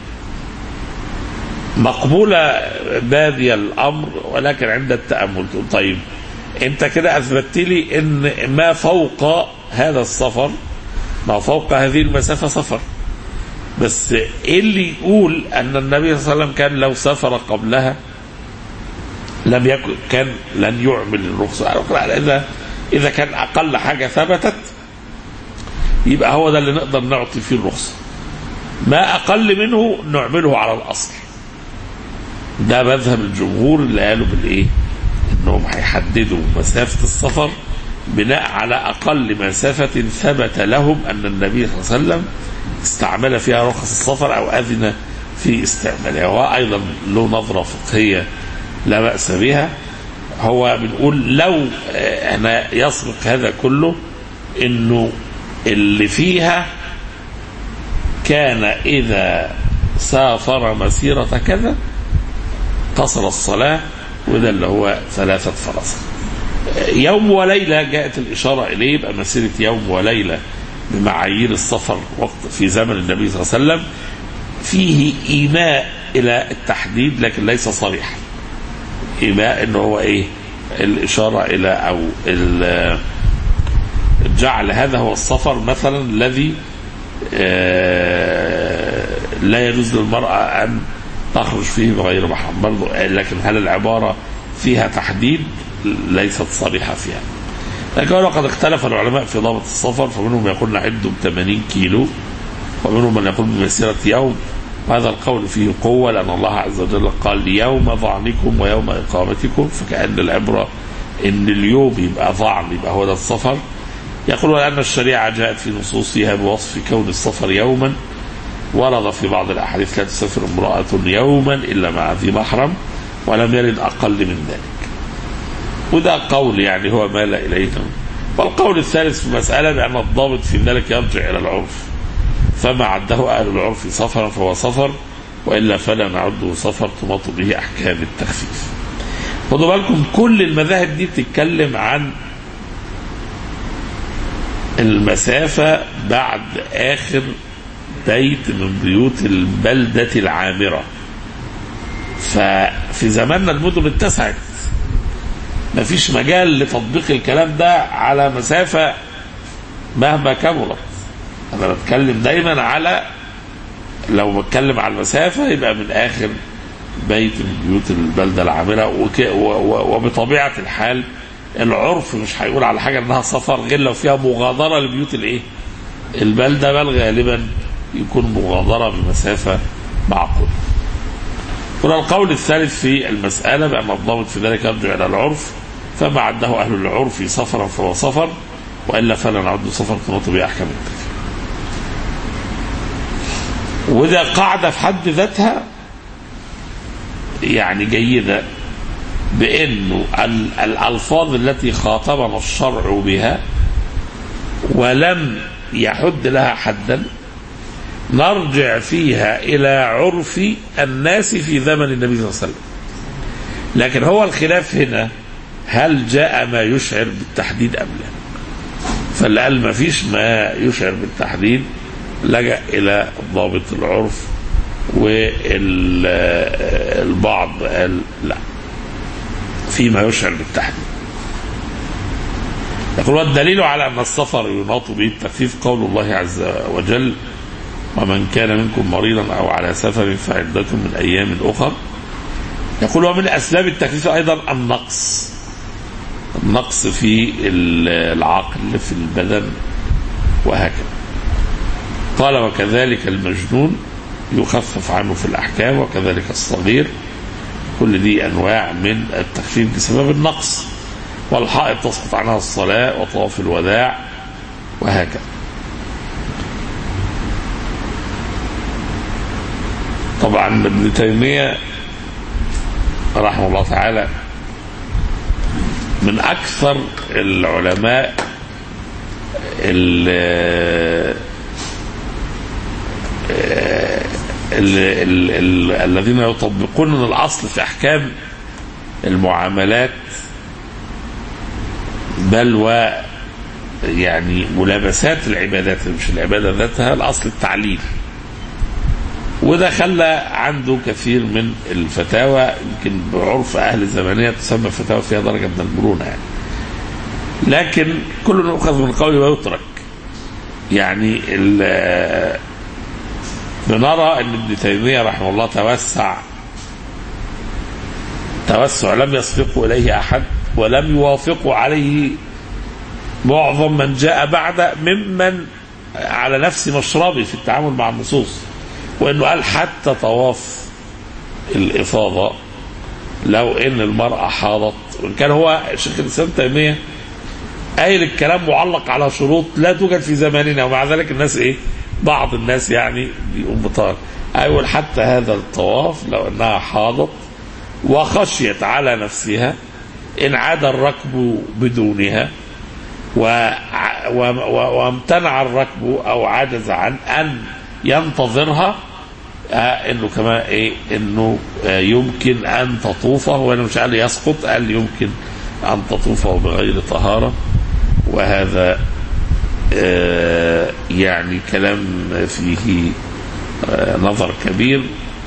مقبوله بادي الامر ولكن عند التامل تقول طيب انت كده اثبتت لي ان ما فوق هذا السفر ما فوق هذه المسافه سفر بس ايه اللي يقول ان النبي صلى الله عليه وسلم كان لو سافر قبلها لم يكن كان لن يعمل الرخصه اذا اذا كان اقل حاجه ثبتت يبقى هو ده اللي نقدر نعطي فيه الرخصه ما اقل منه نعمله على الاصل ده مذهب الجمهور اللي قالوا بالايه انهم هيحددوا مسافه السفر بناء على اقل مسافه ثبت لهم ان النبي صلى الله عليه وسلم استعمل فيها رخص السفر او اذن في استعمالها وهو ايضا له نظره فقهيه لا باس بها هو بنقول لو احنا يسبق هذا كله انه اللي فيها كان اذا سافر مسيره كذا قصر الصلاه وده اللي هو ثلاثه فرسخ يوم وليله جاءت الاشاره اليه يبقى مسيره يوم وليله بمعايير السفر وقت في زمن النبي صلى الله عليه وسلم فيه ايماء الى التحديد لكن ليس صريحا ايماء انه هو ايه الاشاره الى او جعل هذا هو السفر مثلا الذي لا يجوز للمراه ان تخرج فيه بغير محرم برضه لكن هل العباره فيها تحديد ليست صريحه فيها لكن وقد اختلف العلماء في ضابط السفر فمنهم من يقول نعده ب 80 كيلو ومنهم من يقول بمسيره يوم وهذا القول فيه قوة لأن الله عز وجل قال يوم ظعنكم ويوم إقامتكم فكأن العبرة إن اليوم يبقى ظعن يبقى هو ده السفر يقول لأن الشريعة جاءت في نصوصها بوصف كون السفر يوما ورد في بعض الأحاديث لا تسافر امرأة يوما إلا مع ذي محرم ولم يرد أقل من ذلك وده قول يعني هو مال إليه والقول الثالث في المسألة بأن الضابط في ذلك يرجع إلى العرف فما عده أهل العرف سفرا فهو سفر وإلا فلا نعده سفر تماط به أحكام التخفيف خدوا بالكم كل المذاهب دي بتتكلم عن المسافة بعد آخر بيت من بيوت البلدة العامرة ففي زماننا المدن اتسعت مفيش مجال لتطبيق الكلام ده على مسافة مهما كبرت انا بتكلم دايما على لو بتكلم على المسافه يبقى من اخر بيت من بيوت البلده العامره وك... و... و... وبطبيعه الحال العرف مش هيقول على حاجه انها سفر غير لو فيها مغادره لبيوت الايه؟ البلده بل غالبا يكون مغادره بمسافه معقوله. هنا القول الثالث في المساله بان الضابط في ذلك يرجع الى العرف فما عده اهل العرف سفرا فهو سفر والا فلا نعد سفر تناط به احكام التكفير. وده قاعدة في حد ذاتها يعني جيدة بانه ال- الالفاظ التي خاطبنا الشرع بها ولم يحد لها حدا نرجع فيها الى عرف الناس في زمن النبي صلى الله عليه وسلم لكن هو الخلاف هنا هل جاء ما يشعر بالتحديد ام لا فاللي قال ما فيش ما يشعر بالتحديد لجأ الى ضابط العرف والبعض قال لا فيما يشعر بالتحديد يقول والدليل على ان السفر يناط به التخفيف قول الله عز وجل ومن كان منكم مريضا او على سفر فعدة من ايام اخر يقول ومن اسباب التخفيف ايضا النقص النقص في العقل في البدن وهكذا قال وكذلك المجنون يخفف عنه في الاحكام وكذلك الصغير كل دي انواع من التخفيف بسبب النقص والحائط تسقط عنها الصلاه وطواف الوداع وهكذا طبعا ابن تيميه رحمه الله تعالى من اكثر العلماء ال- ال- ال- ال- الذين يطبقون من الاصل في احكام المعاملات بل و يعني ملابسات العبادات مش العباده ذاتها الاصل التعليل وده خلى عنده كثير من الفتاوى يمكن بعرف اهل زمانيه تسمى فتاوى فيها درجه من المرونه يعني لكن كل يؤخذ من قوله ويترك يعني ال- بنرى ان ابن تيميه رحمه الله توسع توسع لم يسبقه اليه احد ولم يوافقه عليه معظم من جاء بعد ممن على نفس مشربه في التعامل مع النصوص وانه قال حتى طواف الافاضه لو ان المراه حاضت وان كان هو شيخ الاسلام تيميه قايل الكلام معلق على شروط لا توجد في زماننا ومع ذلك الناس ايه بعض الناس يعني بيقوم بطار ايوه حتى هذا الطواف لو انها حاضت وخشيت على نفسها ان عاد الركب بدونها و... و... و... وامتنع الركب او عجز عن ان ينتظرها آه انه كمان ايه انه آه يمكن ان تطوفه وانا مش قال يسقط قال يمكن ان تطوفه بغير طهاره وهذا آه يعني كلام فيه آه نظر كبير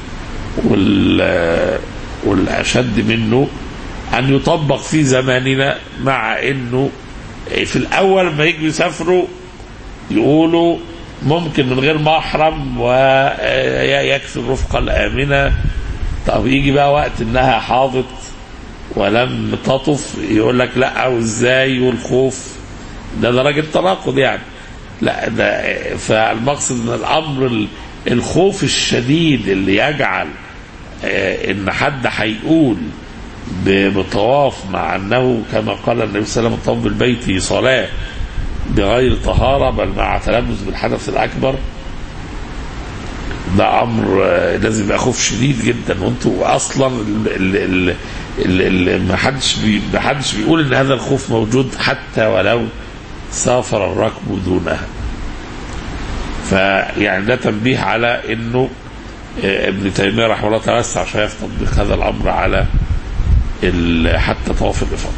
وال والاشد منه ان يطبق في زماننا مع انه في الاول ما يجوا يسافروا يقولوا ممكن من غير محرم ويكفي الرفقه الامنه طب يجي بقى وقت انها حاضت ولم تطف يقول لك لا وازاي والخوف ده درجه تناقض يعني لا ده فالمقصد ان الامر الخوف الشديد اللي يجعل ان حد هيقول بطواف مع انه كما قال النبي صلى الله عليه وسلم الطواف بالبيت صلاه بغير طهاره بل مع تلبس بالحدث الاكبر ده امر لازم يبقى خوف شديد جدا وانتوا اصلا ما حدش بي ما حدش بيقول ان هذا الخوف موجود حتى ولو سافر الركب دونها فيعني ده تنبيه على انه ابن تيميه رحمه الله توسع شويه في تطبيق هذا الامر على حتى طواف الافاضه.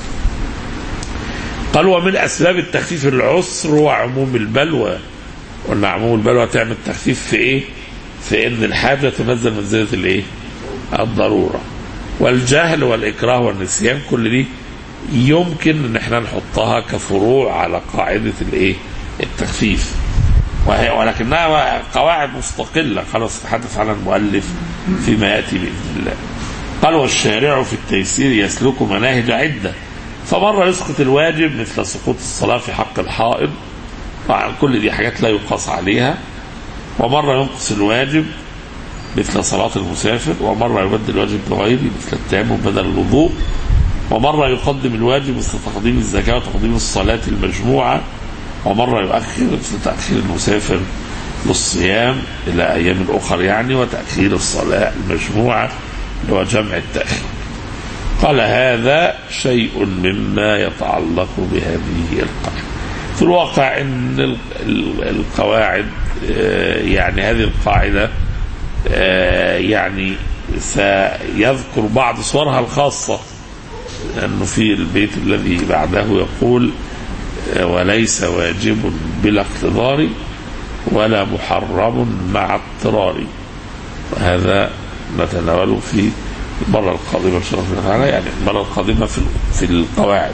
قال ومن اسباب التخفيف العسر وعموم البلوى. قلنا عموم البلوى تعمل تخفيف في ايه؟ في ان الحاجه تنزل منزله الايه؟ الضروره. والجهل والاكراه والنسيان كل دي يمكن ان احنا نحطها كفروع على قاعده الايه؟ التخفيف. وهي ولكنها قواعد مستقله خلاص تحدث عنها المؤلف فيما ياتي باذن الله. قال والشارع في التيسير يسلك مناهج عده فمره يسقط الواجب مثل سقوط الصلاه في حق الحائض طبعا كل دي حاجات لا يقاس عليها ومره ينقص الواجب مثل صلاة المسافر ومرة يبدل الواجب بغيره مثل التيمم بدل الوضوء ومرة يقدم الواجب مثل تقديم الزكاة وتقديم الصلاة المجموعة ومرة يؤخر مثل تأخير المسافر للصيام إلى أيام أخرى يعني وتأخير الصلاة المجموعة اللي هو جمع التأخير قال هذا شيء مما يتعلق بهذه القاعدة في الواقع ان ال- ال- القواعد آه، يعني هذه القاعدة آه، يعني سيذكر بعض صورها الخاصة لأنه في البيت الذي بعده يقول آه، وليس واجب بلا اقتدار ولا محرم مع اضطرار وهذا نتناوله في المرة القادمة إن شاء الله تعالى يعني المرة القادمة في في القواعد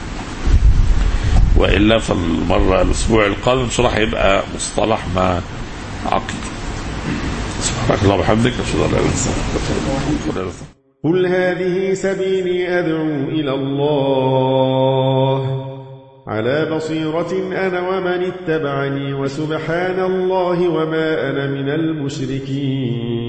وإلا فالمرة الأسبوع القادم إن شاء الله هيبقى مصطلح مع عقيدة سبحانك اللهم وبحمدك أشهد أن لا إله إلا أنت قل هذه سبيلي أدعو إلى الله على بصيرة أنا ومن اتبعني وسبحان الله وما أنا من المشركين